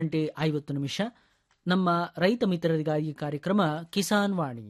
ಗಂಟೆ ಐವತ್ತು ನಿಮಿಷ ನಮ್ಮ ರೈತ ಮಿತ್ರರಿಗಾಗಿ ಕಾರ್ಯಕ್ರಮ ಕಿಸಾನ್ ವಾಣಿ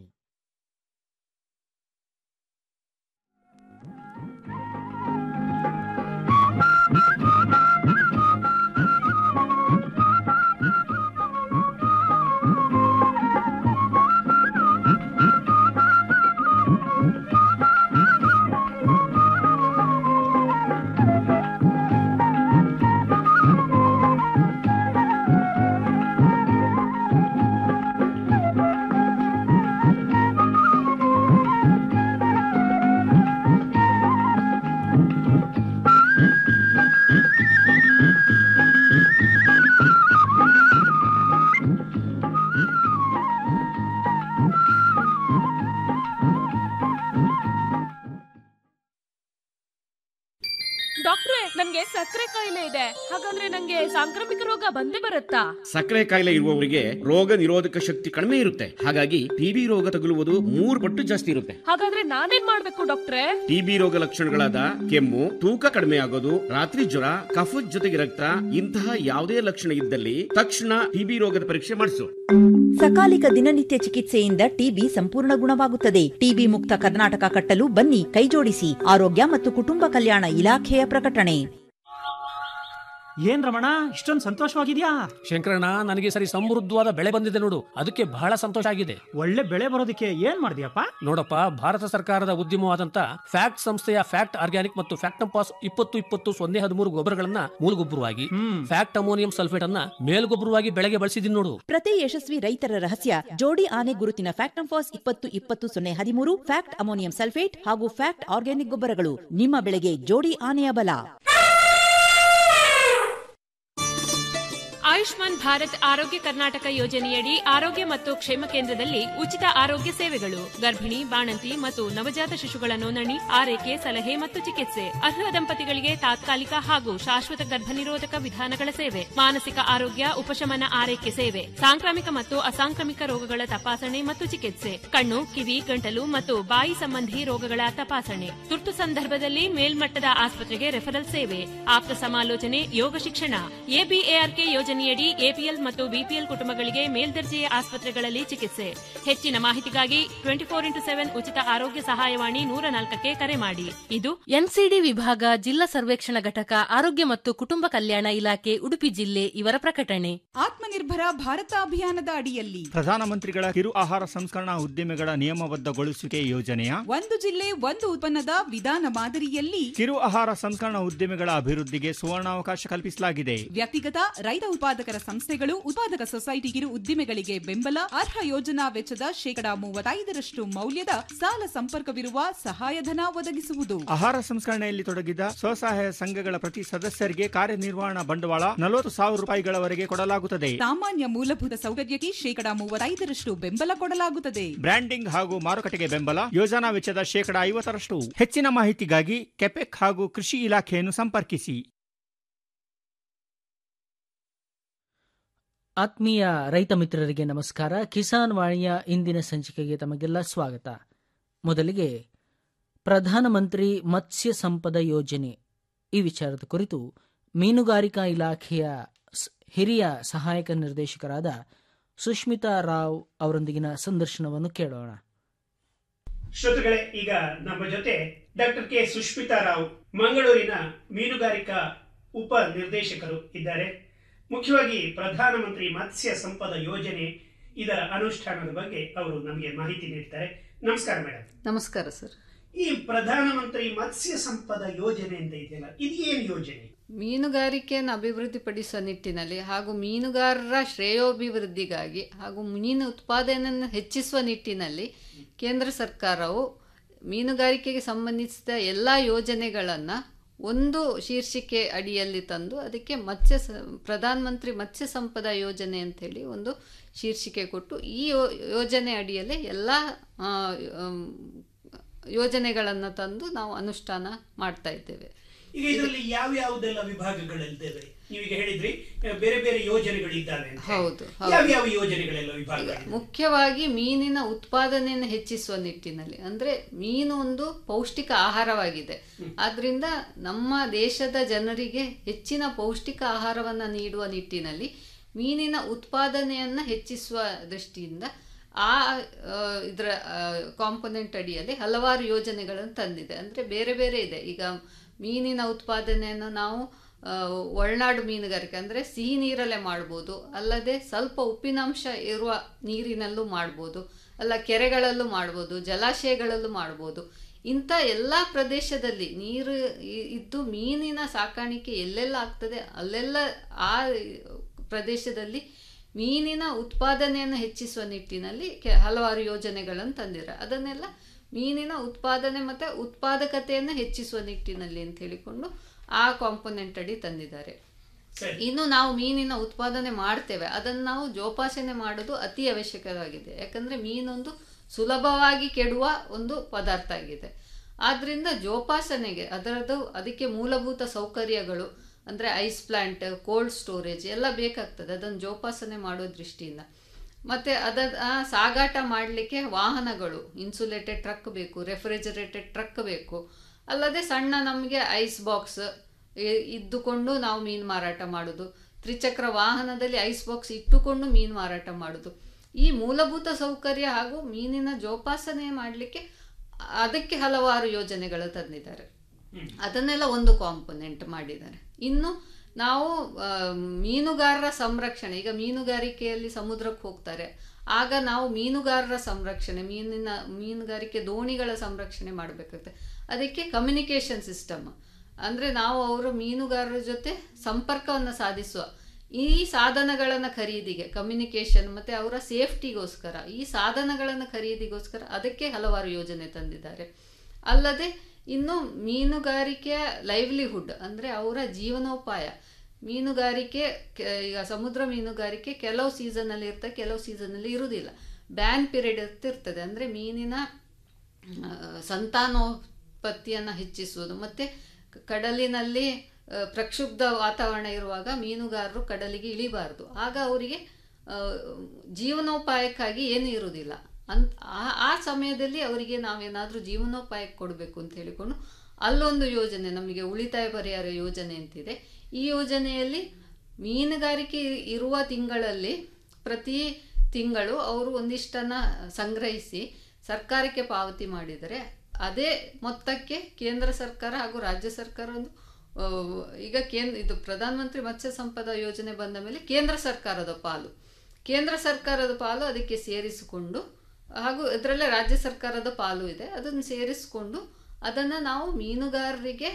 ಡಾಕ್ಟ್ರೆ ನನ್ಗೆ ಸಕ್ಕರೆ ಕಾಯಿಲೆ ಇದೆ ಹಾಗಂದ್ರೆ ನಂಗೆ ಸಾಂಕ್ರಾಮಿಕ ರೋಗ ಬಂದೇ ಬರುತ್ತಾ ಸಕ್ಕರೆ ಕಾಯಿಲೆ ಇರುವವರಿಗೆ ರೋಗ ನಿರೋಧಕ ಶಕ್ತಿ ಕಡಿಮೆ ಇರುತ್ತೆ ಹಾಗಾಗಿ ಟಿಬಿ ರೋಗ ತಗುಲುವುದು ಮೂರು ಪಟ್ಟು ಜಾಸ್ತಿ ಇರುತ್ತೆ ಹಾಗಾದ್ರೆ ನಾನೇನ್ ಮಾಡ್ಬೇಕು ಡಾಕ್ಟ್ರೆ ಟಿಬಿ ರೋಗ ಲಕ್ಷಣಗಳಾದ ಕೆಮ್ಮು ತೂಕ ಕಡಿಮೆ ಆಗೋದು ರಾತ್ರಿ ಜ್ವರ ಕಫದ ಜೊತೆಗೆ ರಕ್ತ ಇಂತಹ ಯಾವುದೇ ಲಕ್ಷಣ ಇದ್ದಲ್ಲಿ ತಕ್ಷಣ ಟಿಬಿ ರೋಗದ ಪರೀಕ್ಷೆ ಮಾಡಿಸು ಸಕಾಲಿಕ ದಿನನಿತ್ಯ ಚಿಕಿತ್ಸೆಯಿಂದ ಟಿಬಿ ಸಂಪೂರ್ಣ ಗುಣವಾಗುತ್ತದೆ ಟಿಬಿ ಮುಕ್ತ ಕರ್ನಾಟಕ ಕಟ್ಟಲು ಬನ್ನಿ ಕೈಜೋಡಿಸಿ ಆರೋಗ್ಯ ಮತ್ತು ಕುಟುಂಬ ಕಲ್ಯಾಣ ಇಲಾಖೆಯ ಪ್ರಕಟಣೆ ಏನ್ ರಮಣ ಇಷ್ಟೊಂದು ಸಂತೋಷವಾಗಿದ್ಯಾ ಶಂಕರಣ್ಣ ನನಗೆ ಸರಿ ಸಮೃದ್ಧವಾದ ಬೆಳೆ ಬಂದಿದೆ ನೋಡು ಅದಕ್ಕೆ ಬಹಳ ಸಂತೋಷ ಆಗಿದೆ ಒಳ್ಳೆ ಬೆಳೆ ಬರೋದಕ್ಕೆ ಏನ್ ಮಾಡಿದ್ಯಪ್ಪ ನೋಡಪ್ಪ ಭಾರತ ಸರ್ಕಾರದ ಉದ್ಯಮವಾದಂತ ಫ್ಯಾಕ್ಟ್ ಸಂಸ್ಥೆಯ ಫ್ಯಾಕ್ಟ್ ಆರ್ಗ್ಯಾನಿಕ್ ಮತ್ತು ಫ್ಯಾಕ್ಟಂಪಾಸ್ ಇಪ್ಪತ್ತು ಇಪ್ಪತ್ತು ಸೊನ್ನೆ ಹದಿಮೂರು ಗೊಬ್ಬರಗಳನ್ನ ಮೂಲಗೊಬ್ಬರವಾಗಿ ಫ್ಯಾಕ್ಟ್ ಅಮೋನಿಯಂ ಸಲ್ಫೇಟ್ ಅನ್ನ ಮೇಲ್ಗೊಬ್ಬರವಾಗಿ ಬೆಳೆಗೆ ಬಳಸಿದೀನಿ ನೋಡು ಪ್ರತಿ ಯಶಸ್ವಿ ರೈತರ ರಹಸ್ಯ ಜೋಡಿ ಆನೆ ಗುರುತಿನ ಫ್ಯಾಕ್ಟ್ ಫಾಸ್ ಇಪ್ಪತ್ತು ಇಪ್ಪತ್ತು ಸೊನ್ನೆ ಹದಿಮೂರು ಫ್ಯಾಕ್ಟ್ ಅಮೋನಿಯಂ ಸಲ್ಫೇಟ್ ಹಾಗೂ ಫ್ಯಾಕ್ಟ್ ಆರ್ಗ್ಯಾನಿಕ್ ಗೊಬ್ಬರಗಳು ನಿಮ್ಮ ಬೆಳೆಗೆ ಜೋಡಿ ಆನೆಯ ಬಲ ಆಯುಷ್ಮಾನ್ ಭಾರತ್ ಆರೋಗ್ಯ ಕರ್ನಾಟಕ ಯೋಜನೆಯಡಿ ಆರೋಗ್ಯ ಮತ್ತು ಕ್ಷೇಮ ಕೇಂದ್ರದಲ್ಲಿ ಉಚಿತ ಆರೋಗ್ಯ ಸೇವೆಗಳು ಗರ್ಭಿಣಿ ಬಾಣಂತಿ ಮತ್ತು ನವಜಾತ ಶಿಶುಗಳ ನೋಂದಣಿ ಆರೈಕೆ ಸಲಹೆ ಮತ್ತು ಚಿಕಿತ್ಸೆ ಅರ್ಹ ದಂಪತಿಗಳಿಗೆ ತಾತ್ಕಾಲಿಕ ಹಾಗೂ ಶಾಶ್ವತ ಗರ್ಭನಿರೋಧಕ ವಿಧಾನಗಳ ಸೇವೆ ಮಾನಸಿಕ ಆರೋಗ್ಯ ಉಪಶಮನ ಆರೈಕೆ ಸೇವೆ ಸಾಂಕ್ರಾಮಿಕ ಮತ್ತು ಅಸಾಂಕ್ರಾಮಿಕ ರೋಗಗಳ ತಪಾಸಣೆ ಮತ್ತು ಚಿಕಿತ್ಸೆ ಕಣ್ಣು ಕಿವಿ ಗಂಟಲು ಮತ್ತು ಬಾಯಿ ಸಂಬಂಧಿ ರೋಗಗಳ ತಪಾಸಣೆ ತುರ್ತು ಸಂದರ್ಭದಲ್ಲಿ ಮೇಲ್ಮಟ್ಟದ ಆಸ್ಪತ್ರೆಗೆ ರೆಫರಲ್ ಸೇವೆ ಆಪ್ತ ಸಮಾಲೋಚನೆ ಯೋಗ ಶಿಕ್ಷಣ ಎಬಿಎಆರ್ಕೆ ಯೋಜನೆಯಡಿ ಎಪಿಎಲ್ ಮತ್ತು ಬಿಪಿಎಲ್ ಕುಟುಂಬಗಳಿಗೆ ಮೇಲ್ದರ್ಜೆಯ ಆಸ್ಪತ್ರೆಗಳಲ್ಲಿ ಚಿಕಿತ್ಸೆ ಹೆಚ್ಚಿನ ಮಾಹಿತಿಗಾಗಿ ಟ್ವೆಂಟಿ ಫೋರ್ ಇಂಟು ಸೆವೆನ್ ಉಚಿತ ಆರೋಗ್ಯ ಸಹಾಯವಾಣಿ ನೂರ ನಾಲ್ಕಕ್ಕೆ ಕರೆ ಮಾಡಿ ಇದು ಎನ್ಸಿಡಿ ವಿಭಾಗ ಜಿಲ್ಲಾ ಸರ್ವೇಕ್ಷಣಾ ಘಟಕ ಆರೋಗ್ಯ ಮತ್ತು ಕುಟುಂಬ ಕಲ್ಯಾಣ ಇಲಾಖೆ ಉಡುಪಿ ಜಿಲ್ಲೆ ಇವರ ಪ್ರಕಟಣೆ ಆತ್ಮನಿರ್ಭರ ಭಾರತ ಅಭಿಯಾನದ ಅಡಿಯಲ್ಲಿ ಪ್ರಧಾನಮಂತ್ರಿಗಳ ಕಿರು ಆಹಾರ ಸಂಸ್ಕರಣಾ ಉದ್ದಿಮೆಗಳ ನಿಯಮಬದ್ಧಗೊಳಿಸುವಿಕೆ ಯೋಜನೆಯ ಒಂದು ಜಿಲ್ಲೆ ಒಂದು ಉತ್ಪನ್ನದ ವಿಧಾನ ಮಾದರಿಯಲ್ಲಿ ಕಿರು ಆಹಾರ ಸಂಸ್ಕರಣಾ ಉದ್ದಿಮೆಗಳ ಅಭಿವೃದ್ಧಿಗೆ ಸುವರ್ಣಾವಕಾಶ ಕಲ್ಪಿಸಲಾಗಿದೆ ವ್ಯಕ್ತಿಗತ ರೈತ ಉತ್ಪಾದಕರ ಸಂಸ್ಥೆಗಳು ಉತ್ಪಾದಕ ಸೊಸೈಟಿ ಕಿರು ಉದ್ದಿಮೆಗಳಿಗೆ ಬೆಂಬಲ ಅರ್ಹ ಯೋಜನಾ ವೆಚ್ಚದ ಶೇಕಡಾ ಮೂವತ್ತೈದರಷ್ಟು ಮೌಲ್ಯದ ಸಾಲ ಸಂಪರ್ಕವಿರುವ ಸಹಾಯಧನ ಒದಗಿಸುವುದು ಆಹಾರ ಸಂಸ್ಕರಣೆಯಲ್ಲಿ ತೊಡಗಿದ ಸ್ವಸಹಾಯ ಸಂಘಗಳ ಪ್ರತಿ ಸದಸ್ಯರಿಗೆ ಕಾರ್ಯನಿರ್ವಹಣಾ ಬಂಡವಾಳ ನಲವತ್ತು ಸಾವಿರ ರೂಪಾಯಿಗಳವರೆಗೆ ಕೊಡಲಾಗುತ್ತದೆ ಸಾಮಾನ್ಯ ಮೂಲಭೂತ ಸೌಕರ್ಯಕ್ಕೆ ಶೇಕಡಾ ಮೂವತ್ತೈದರಷ್ಟು ಬೆಂಬಲ ಕೊಡಲಾಗುತ್ತದೆ ಬ್ರ್ಯಾಂಡಿಂಗ್ ಹಾಗೂ ಮಾರುಕಟ್ಟೆಗೆ ಬೆಂಬಲ ಯೋಜನಾ ವೆಚ್ಚದ ಶೇಕಡಾ ಐವತ್ತರಷ್ಟು ಹೆಚ್ಚಿನ ಮಾಹಿತಿಗಾಗಿ ಕೆಪೆಕ್ ಹಾಗೂ ಕೃಷಿ ಇಲಾಖೆಯನ್ನು ಸಂಪರ್ಕಿಸಿ ಆತ್ಮೀಯ ರೈತ ಮಿತ್ರರಿಗೆ ನಮಸ್ಕಾರ ಕಿಸಾನ್ ವಾಣಿಯ ಇಂದಿನ ಸಂಚಿಕೆಗೆ ತಮಗೆಲ್ಲ ಸ್ವಾಗತ ಮೊದಲಿಗೆ ಪ್ರಧಾನಮಂತ್ರಿ ಮತ್ಸ್ಯ ಸಂಪದ ಯೋಜನೆ ಈ ವಿಚಾರದ ಕುರಿತು ಮೀನುಗಾರಿಕಾ ಇಲಾಖೆಯ ಸ್- ಹಿರಿಯ ಸಹಾಯಕ ನಿರ್ದೇಶಕರಾದ ಸುಷ್ಮಿತಾ ರಾವ್ ಅವರೊಂದಿಗಿನ ಸಂದರ್ಶನವನ್ನು ಕೇಳೋಣ ಶ್ರೋತೃಗಳೇ ಈಗ ನಮ್ಮ ಜೊತೆ ಡಾಕ್ಟರ್ ಕೆ ಸುಷ್ಮಿತಾ ರಾವ್ ಮಂಗಳೂರಿನ ಮೀನುಗಾರಿಕಾ ಉಪ ನಿರ್ದೇಶಕರು ಇದ್ದಾರೆ ಮುಖ್ಯವಾಗಿ ಪ್ರಧಾನಮಂತ್ರಿ ಮತ್ಸ್ಯ ಸಂಪದ ಯೋಜನೆ ಇದರ ಅನುಷ್ಠಾನದ ಬಗ್ಗೆ ಅವರು ನಮಗೆ ಮಾಹಿತಿ ನೀಡ್ತಾರೆ ನಮಸ್ಕಾರ ಮೇಡಮ್ ನಮಸ್ಕಾರ ಸರ್ ಈ ಪ್ರಧಾನಮಂತ್ರಿ ಮತ್ಸ್ಯ ಸಂಪದ ಯೋಜನೆ ಅಂತ ಇದೆಯಲ್ಲ ಇದು ಏನು ಯೋಜನೆ ಮೀನುಗಾರಿಕೆಯನ್ನು ಅಭಿವೃದ್ಧಿಪಡಿಸುವ ನಿಟ್ಟಿನಲ್ಲಿ ಹಾಗೂ ಮೀನುಗಾರರ ಶ್ರೇಯೋಭಿವೃದ್ಧಿಗಾಗಿ ಹಾಗೂ ಮೀನು ಉತ್ಪಾದನೆಯನ್ನು ಹೆಚ್ಚಿಸುವ ನಿಟ್ಟಿನಲ್ಲಿ ಕೇಂದ್ರ ಸರ್ಕಾರವು ಮೀನುಗಾರಿಕೆಗೆ ಸಂಬಂಧಿಸಿದ ಎಲ್ಲ ಯೋಜನೆಗಳನ್ನು ಒಂದು ಶೀರ್ಷಿಕೆ ಅಡಿಯಲ್ಲಿ ತಂದು ಅದಕ್ಕೆ ಮತ್ಸ್ಯ ಸ- ಪ್ರಧಾನ ಮಂತ್ರಿ ಮತ್ಸ್ಯ ಸಂಪದ ಯೋಜನೆ ಅಂತೇಳಿ ಒಂದು ಶೀರ್ಷಿಕೆ ಕೊಟ್ಟು ಈ ಯೋ- ಯೋಜನೆ ಅಡಿಯಲ್ಲಿ ಎಲ್ಲ ಆ, ಆಮ್, ಯೋಜನೆಗಳನ್ನು ತಂದು ನಾವು ಅನುಷ್ಠಾನ ಮಾಡ್ತಾ ಇದ್ದೇವೆ ಈಗ ಇದರಲ್ಲಿ ಯಾವ ಯಾವುದೆಲ್ಲ ವಿಭಾಗಗಳಿದ್ದೇವೆ ನೀವೀಗ ಹೇಳಿದ್ರಿ ಆ, ಬೇರೆ ಬೇರೆ ಯೋಜನೆಗಳಿದ್ದಾವೆ ಅಂತ ಹೌದು, ಹೌದು. ಯಾವ ಯಾವ ಯೋಜನೆಗಳೆಲ್ಲ ವಿಭಾಗ ಮುಖ್ಯವಾಗಿ ಮೀನಿನ ಉತ್ಪಾದನೆಯನ್ನು ಹೆಚ್ಚಿಸುವ ನಿಟ್ಟಿನಲ್ಲಿ ಅಂದ್ರೆ ಮೀನು ಒಂದು ಪೌಷ್ಟಿಕ ಆಹಾರವಾಗಿದೆ ಆದ್ರಿಂದ ನಮ್ಮ ದೇಶದ ಜನರಿಗೆ ಹೆಚ್ಚಿನ ಪೌಷ್ಟಿಕ ಆಹಾರವನ್ನು ನೀಡುವ ನಿಟ್ಟಿನಲ್ಲಿ ಮೀನಿನ ಉತ್ಪಾದನೆಯನ್ನು ಹೆಚ್ಚಿಸುವ ದೃಷ್ಟಿಯಿಂದ ಆ ಆ, ಇದರ ಕಾಂಪೊನೆಂಟ್ ಅಡಿಯಲ್ಲಿ ಹಲವಾರು ಯೋಜನೆಗಳನ್ನು ತಂದಿದೆ ಅಂದರೆ ಬೇರೆ ಬೇರೆ ಇದೆ ಈಗ ಮೀನಿನ ಉತ್ಪಾದನೆಯನ್ನು ನಾವು ಆ, ಒಳನಾಡು ಮೀನುಗಾರಿಕೆ ಅಂದರೆ ಸಿಹಿ ನೀರಲ್ಲೇ ಮಾಡ್ಬೋದು ಅಲ್ಲದೆ ಸ್ವಲ್ಪ ಉಪ್ಪಿನಾಂಶ ಇರುವ ನೀರಿನಲ್ಲೂ ಮಾಡ್ಬೋದು ಅಲ್ಲ ಕೆರೆಗಳಲ್ಲೂ ಮಾಡ್ಬೋದು ಜಲಾಶಯಗಳಲ್ಲೂ ಮಾಡ್ಬೋದು ಇಂಥ ಎಲ್ಲ ಪ್ರದೇಶದಲ್ಲಿ ನೀರು ಇ- ಇದ್ದು ಮೀನಿನ ಸಾಕಾಣಿಕೆ ಎಲ್ಲೆಲ್ಲ ಆಗ್ತದೆ ಅಲ್ಲೆಲ್ಲ ಆ ಪ್ರದೇಶದಲ್ಲಿ ಮೀನಿನ ಉತ್ಪಾದನೆಯನ್ನು ಹೆಚ್ಚಿಸುವ ನಿಟ್ಟಿನಲ್ಲಿ ಕೆ ಹಲವಾರು ಯೋಜನೆಗಳನ್ನು ತಂದಿರ ಅದನ್ನೆಲ್ಲ ಮೀನಿನ ಉತ್ಪಾದನೆ ಮತ್ತು ಉತ್ಪಾದಕತೆಯನ್ನು ಹೆಚ್ಚಿಸುವ ನಿಟ್ಟಿನಲ್ಲಿ ಅಂತ ಹೇಳಿಕೊಂಡು ಆ ಕಾಂಪೊನೆಂಟ್ ಅಡಿ ತಂದಿದ್ದಾರೆ ಇನ್ನು ನಾವು ಮೀನಿನ ಉತ್ಪಾದನೆ ಮಾಡ್ತೇವೆ ಅದನ್ನು ನಾವು ಜೋಪಾಸನೆ ಮಾಡೋದು ಅತಿ ಅವಶ್ಯಕವಾಗಿದೆ ಯಾಕಂದರೆ ಮೀನೊಂದು ಸುಲಭವಾಗಿ ಕೆಡುವ ಒಂದು ಪದಾರ್ಥ ಆಗಿದೆ ಆದ್ದರಿಂದ ಜೋಪಾಸನೆಗೆ ಅದರದ್ದು ಅದಕ್ಕೆ ಮೂಲಭೂತ ಸೌಕರ್ಯಗಳು ಅಂದರೆ ಐಸ್ ಪ್ಲಾಂಟ್ ಕೋಲ್ಡ್ ಸ್ಟೋರೇಜ್ ಎಲ್ಲ ಬೇಕಾಗ್ತದೆ ಅದನ್ನು ಜೋಪಾಸನೆ ಮಾಡೋ ದೃಷ್ಟಿಯಿಂದ ಮತ್ತು ಅದ ಆ ಸಾಗಾಟ ಮಾಡಲಿಕ್ಕೆ ವಾಹನಗಳು ಇನ್ಸುಲೇಟೆಡ್ ಟ್ರಕ್ ಬೇಕು ರೆಫ್ರಿಜರೇಟೆಡ್ ಟ್ರಕ್ ಬೇಕು ಅಲ್ಲದೆ ಸಣ್ಣ ನಮಗೆ ಐಸ್ ಬಾಕ್ಸ್ ಇದ್ದುಕೊಂಡು ನಾವು ಮೀನು ಮಾರಾಟ ಮಾಡೋದು ತ್ರಿಚಕ್ರ ವಾಹನದಲ್ಲಿ ಐಸ್ ಬಾಕ್ಸ್ ಇಟ್ಟುಕೊಂಡು ಮೀನು ಮಾರಾಟ ಮಾಡೋದು ಈ ಮೂಲಭೂತ ಸೌಕರ್ಯ ಹಾಗೂ ಮೀನಿನ ಜೋಪಾಸನೆ ಮಾಡಲಿಕ್ಕೆ ಅದಕ್ಕೆ ಹಲವಾರು ಯೋಜನೆಗಳು ತಂದಿದ್ದಾರೆ ಅದನ್ನೆಲ್ಲ ಒಂದು ಕಾಂಪೊನೆಂಟ್ ಮಾಡಿದ್ದಾರೆ ಇನ್ನು ನಾವು ಆ, ಮೀನುಗಾರರ ಸಂರಕ್ಷಣೆ ಈಗ ಮೀನುಗಾರಿಕೆಯಲ್ಲಿ ಸಮುದ್ರಕ್ಕೆ ಹೋಗ್ತಾರೆ ಆಗ ನಾವು ಮೀನುಗಾರರ ಸಂರಕ್ಷಣೆ ಮೀನಿನ ಮೀನುಗಾರಿಕೆ ದೋಣಿಗಳ ಸಂರಕ್ಷಣೆ ಮಾಡಬೇಕಾಗುತ್ತೆ ಅದಕ್ಕೆ ಕಮ್ಯುನಿಕೇಷನ್ ಸಿಸ್ಟಮ್ ಅಂದರೆ ನಾವು ಅವರು ಮೀನುಗಾರರ ಜೊತೆ ಸಂಪರ್ಕವನ್ನು ಸಾಧಿಸುವ ಈ ಸಾಧನಗಳನ್ನು ಖರೀದಿಗೆ ಕಮ್ಯುನಿಕೇಷನ್ ಮತ್ತು ಅವರ ಸೇಫ್ಟಿಗೋಸ್ಕರ ಈ ಸಾಧನಗಳನ್ನು ಖರೀದಿಗೋಸ್ಕರ ಅದಕ್ಕೆ ಹಲವಾರು ಯೋಜನೆ ತಂದಿದ್ದಾರೆ ಅಲ್ಲದೆ ಇನ್ನು ಮೀನುಗಾರಿಕೆಯ ಲೈವ್ಲಿಹುಡ್ ಅಂದರೆ ಅವರ ಜೀವನೋಪಾಯ ಮೀನುಗಾರಿಕೆ ಕೆ- ಈಗ ಸಮುದ್ರ ಮೀನುಗಾರಿಕೆ ಕೆಲವು ಸೀಸನಲ್ಲಿ ಇರ್ತದೆ ಕೆಲವು ಸೀಸನಲ್ಲಿ ಇರುವುದಿಲ್ಲ ಬ್ಯಾನ್ ಪೀರಿಯಡ್ ಅಂತ ಇರ್ತದೆ ಅಂದರೆ ಮೀನಿನ ಆ, ಸಂತಾನೋತ್ಪತ್ತಿಯನ್ನು ಹೆಚ್ಚಿಸುವುದು ಮತ್ತು ಕಡಲಿನಲ್ಲಿ ಆ, ಪ್ರಕ್ಷುಬ್ಧ ವಾತಾವರಣ ಇರುವಾಗ ಮೀನುಗಾರರು ಕಡಲಿಗೆ ಇಳಿಬಾರ್ದು ಆಗ ಅವರಿಗೆ ಆ, ಜೀವನೋಪಾಯಕ್ಕಾಗಿ ಏನೂ ಇರುವುದಿಲ್ಲ ಅಂತ ಆ- ಆ ಸಮಯದಲ್ಲಿ ಅವರಿಗೆ ನಾವೇನಾದರೂ ಜೀವನೋಪಾಯಕ್ಕೆ ಕೊಡಬೇಕು ಅಂತ ಹೇಳಿಕೊಂಡು ಅಲ್ಲೊಂದು ಯೋಜನೆ ನಮಗೆ ಉಳಿತಾಯ ಪರಿಹಾರ ಯೋಜನೆ ಅಂತಿದೆ ಈ ಯೋಜನೆಯಲ್ಲಿ ಮೀನುಗಾರಿಕೆ ಇ- ಇರುವ ತಿಂಗಳಲ್ಲಿ ಪ್ರತಿ ತಿಂಗಳು ಅವರು ಒಂದಿಷ್ಟನ್ನು ಸಂಗ್ರಹಿಸಿ ಸರ್ಕಾರಕ್ಕೆ ಪಾವತಿ ಮಾಡಿದರೆ ಅದೇ ಮೊತ್ತಕ್ಕೆ ಕೇಂದ್ರ ಸರ್ಕಾರ ಹಾಗೂ ರಾಜ್ಯ ಸರ್ಕಾರ ಒಂದು ಆ, ಈಗ ಕೇಂದ್ರ ಇದು ಪ್ರಧಾನಮಂತ್ರಿ ಮತ್ಸ್ಯ ಸಂಪದ ಯೋಜನೆ ಬಂದ ಮೇಲೆ ಕೇಂದ್ರ ಸರ್ಕಾರದ ಪಾಲು ಕೇಂದ್ರ ಸರ್ಕಾರದ ಪಾಲು ಅದಕ್ಕೆ ಸೇರಿಸಿಕೊಂಡು ಹಾಗೂ ಇದರಲ್ಲೇ ರಾಜ್ಯ ಸರ್ಕಾರದ ಪಾಲು ಇದೆ ಅದನ್ನು ಸೇರಿಸಿಕೊಂಡು ಅದನ್ನು ನಾವು ಮೀನುಗಾರರಿಗೆ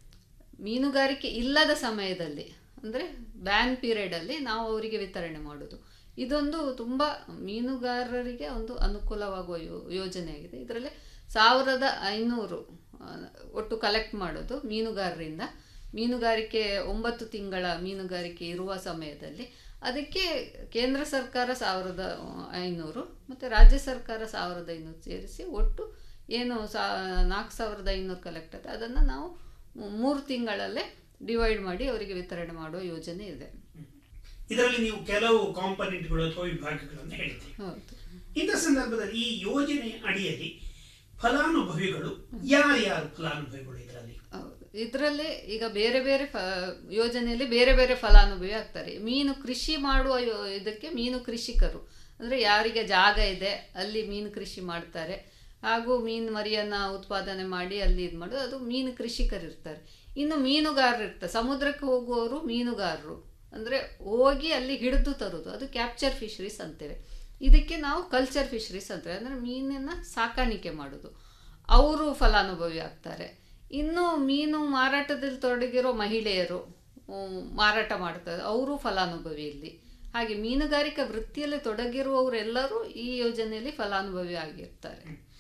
ಮೀನುಗಾರಿಕೆ ಇಲ್ಲದ ಸಮಯದಲ್ಲಿ ಅಂದರೆ ಬ್ಯಾನ್ ಪೀರಿಯಡಲ್ಲಿ ನಾವು ಅವರಿಗೆ ವಿತರಣೆ ಮಾಡೋದು ಇದೊಂದು ತುಂಬ ಮೀನುಗಾರರಿಗೆ ಒಂದು ಅನುಕೂಲವಾಗುವ ಯೋ ಯೋಜನೆಯಾಗಿದೆ ಇದರಲ್ಲಿ ಸಾವಿರದ ಐನೂರು ಆ, ಒಟ್ಟು ಕಲೆಕ್ಟ್ ಮಾಡೋದು ಮೀನುಗಾರರಿಂದ ಮೀನುಗಾರಿಕೆ ಒಂಬತ್ತು ತಿಂಗಳ ಮೀನುಗಾರಿಕೆ ಇರುವ ಸಮಯದಲ್ಲಿ ಅದಕ್ಕೆ ಕೇಂದ್ರ ಸರ್ಕಾರ ಸಾವಿರದ ಐನೂರು ಮತ್ತು ರಾಜ್ಯ ಸರ್ಕಾರ ಸಾವಿರದ ಐನೂರು ಸೇರಿಸಿ ಒಟ್ಟು ಏನು ಸಾ ನಾಲ್ಕು ಸಾವಿರದ ಐನೂರು ಕಲೆಕ್ಟ್ ಆಗುತ್ತೆ ಅದನ್ನು ನಾವು ಮೂರು ತಿಂಗಳಲ್ಲೇ ಡಿವೈಡ್ ಮಾಡಿ ಅವರಿಗೆ ವಿತರಣೆ ಮಾಡುವ ಯೋಜನೆ ಇದೆ ಇದರಲ್ಲಿ ನೀವು ಕೆಲವು ಕಾಂಪೊನೆಂಟ್ಗಳು ಅಥವಾ ವಿಭಾಗಗಳನ್ನು ಹೇಳ್ತೀವಿ ಹೌದು ಇಂಥ ಸಂದರ್ಭದಲ್ಲಿ ಈ ಯೋಜನೆ ಅಡಿಯಲ್ಲಿ ಫಲಾನುಭವಿಗಳು ಯಾರ್ಯಾರು ಫಲಾನುಭವಿಗಳು ಇದರಲ್ಲಿ ಇದರಲ್ಲಿ ಈಗ ಬೇರೆ ಬೇರೆ ಫ ಯೋಜನೆಯಲ್ಲಿ ಬೇರೆ ಬೇರೆ ಫಲಾನುಭವಿ ಆಗ್ತಾರೆ ಮೀನು ಕೃಷಿ ಮಾಡುವ ಯೋ- ಇದಕ್ಕೆ ಮೀನು ಕೃಷಿಕರು ಅಂದರೆ ಯಾರಿಗೆ ಜಾಗ ಇದೆ ಅಲ್ಲಿ ಮೀನು ಕೃಷಿ ಮಾಡ್ತಾರೆ ಹಾಗೂ ಮೀನು ಮರಿಯನ್ನು ಉತ್ಪಾದನೆ ಮಾಡಿ ಅಲ್ಲಿ ಇದು ಮಾಡೋದು ಅದು ಮೀನು ಕೃಷಿಕರು ಇರ್ತಾರೆ ಇನ್ನು ಮೀನುಗಾರರು ಇರ್ತಾರೆ ಸಮುದ್ರಕ್ಕೆ ಹೋಗುವವರು ಮೀನುಗಾರರು ಅಂದರೆ ಹೋಗಿ ಅಲ್ಲಿ ಹಿಡಿದು ತರೋದು ಅದು ಕ್ಯಾಪ್ಚರ್ ಫಿಶರೀಸ್ ಅಂತೇವೆ ಇದಕ್ಕೆ ನಾವು ಕಲ್ಚರ್ ಫಿಶರೀಸ್ ಅಂತೇವೆ ಅಂದರೆ ಮೀನನ್ನು ಸಾಕಾಣಿಕೆ ಮಾಡೋದು ಅವರು ಫಲಾನುಭವಿ ಆಗ್ತಾರೆ ಇನ್ನು ಮೀನು ಮಾರಾಟದಲ್ಲಿ ತೊಡಗಿರೋ ಮಹಿಳೆಯರು ಉಮ್, ಮಾರಾಟ ಮಾಡ್ತಾರೆ ಅವರು ಫಲಾನುಭವಿ ಇಲ್ಲಿ ಹಾಗೆ ಮೀನುಗಾರಿಕಾ ವೃತ್ತಿಯಲ್ಲಿ ತೊಡಗಿರುವವರೆಲ್ಲರೂ ಈ ಯೋಜನೆಯಲ್ಲಿ ಫಲಾನುಭವಿ ಆಗಿರ್ತಾರೆ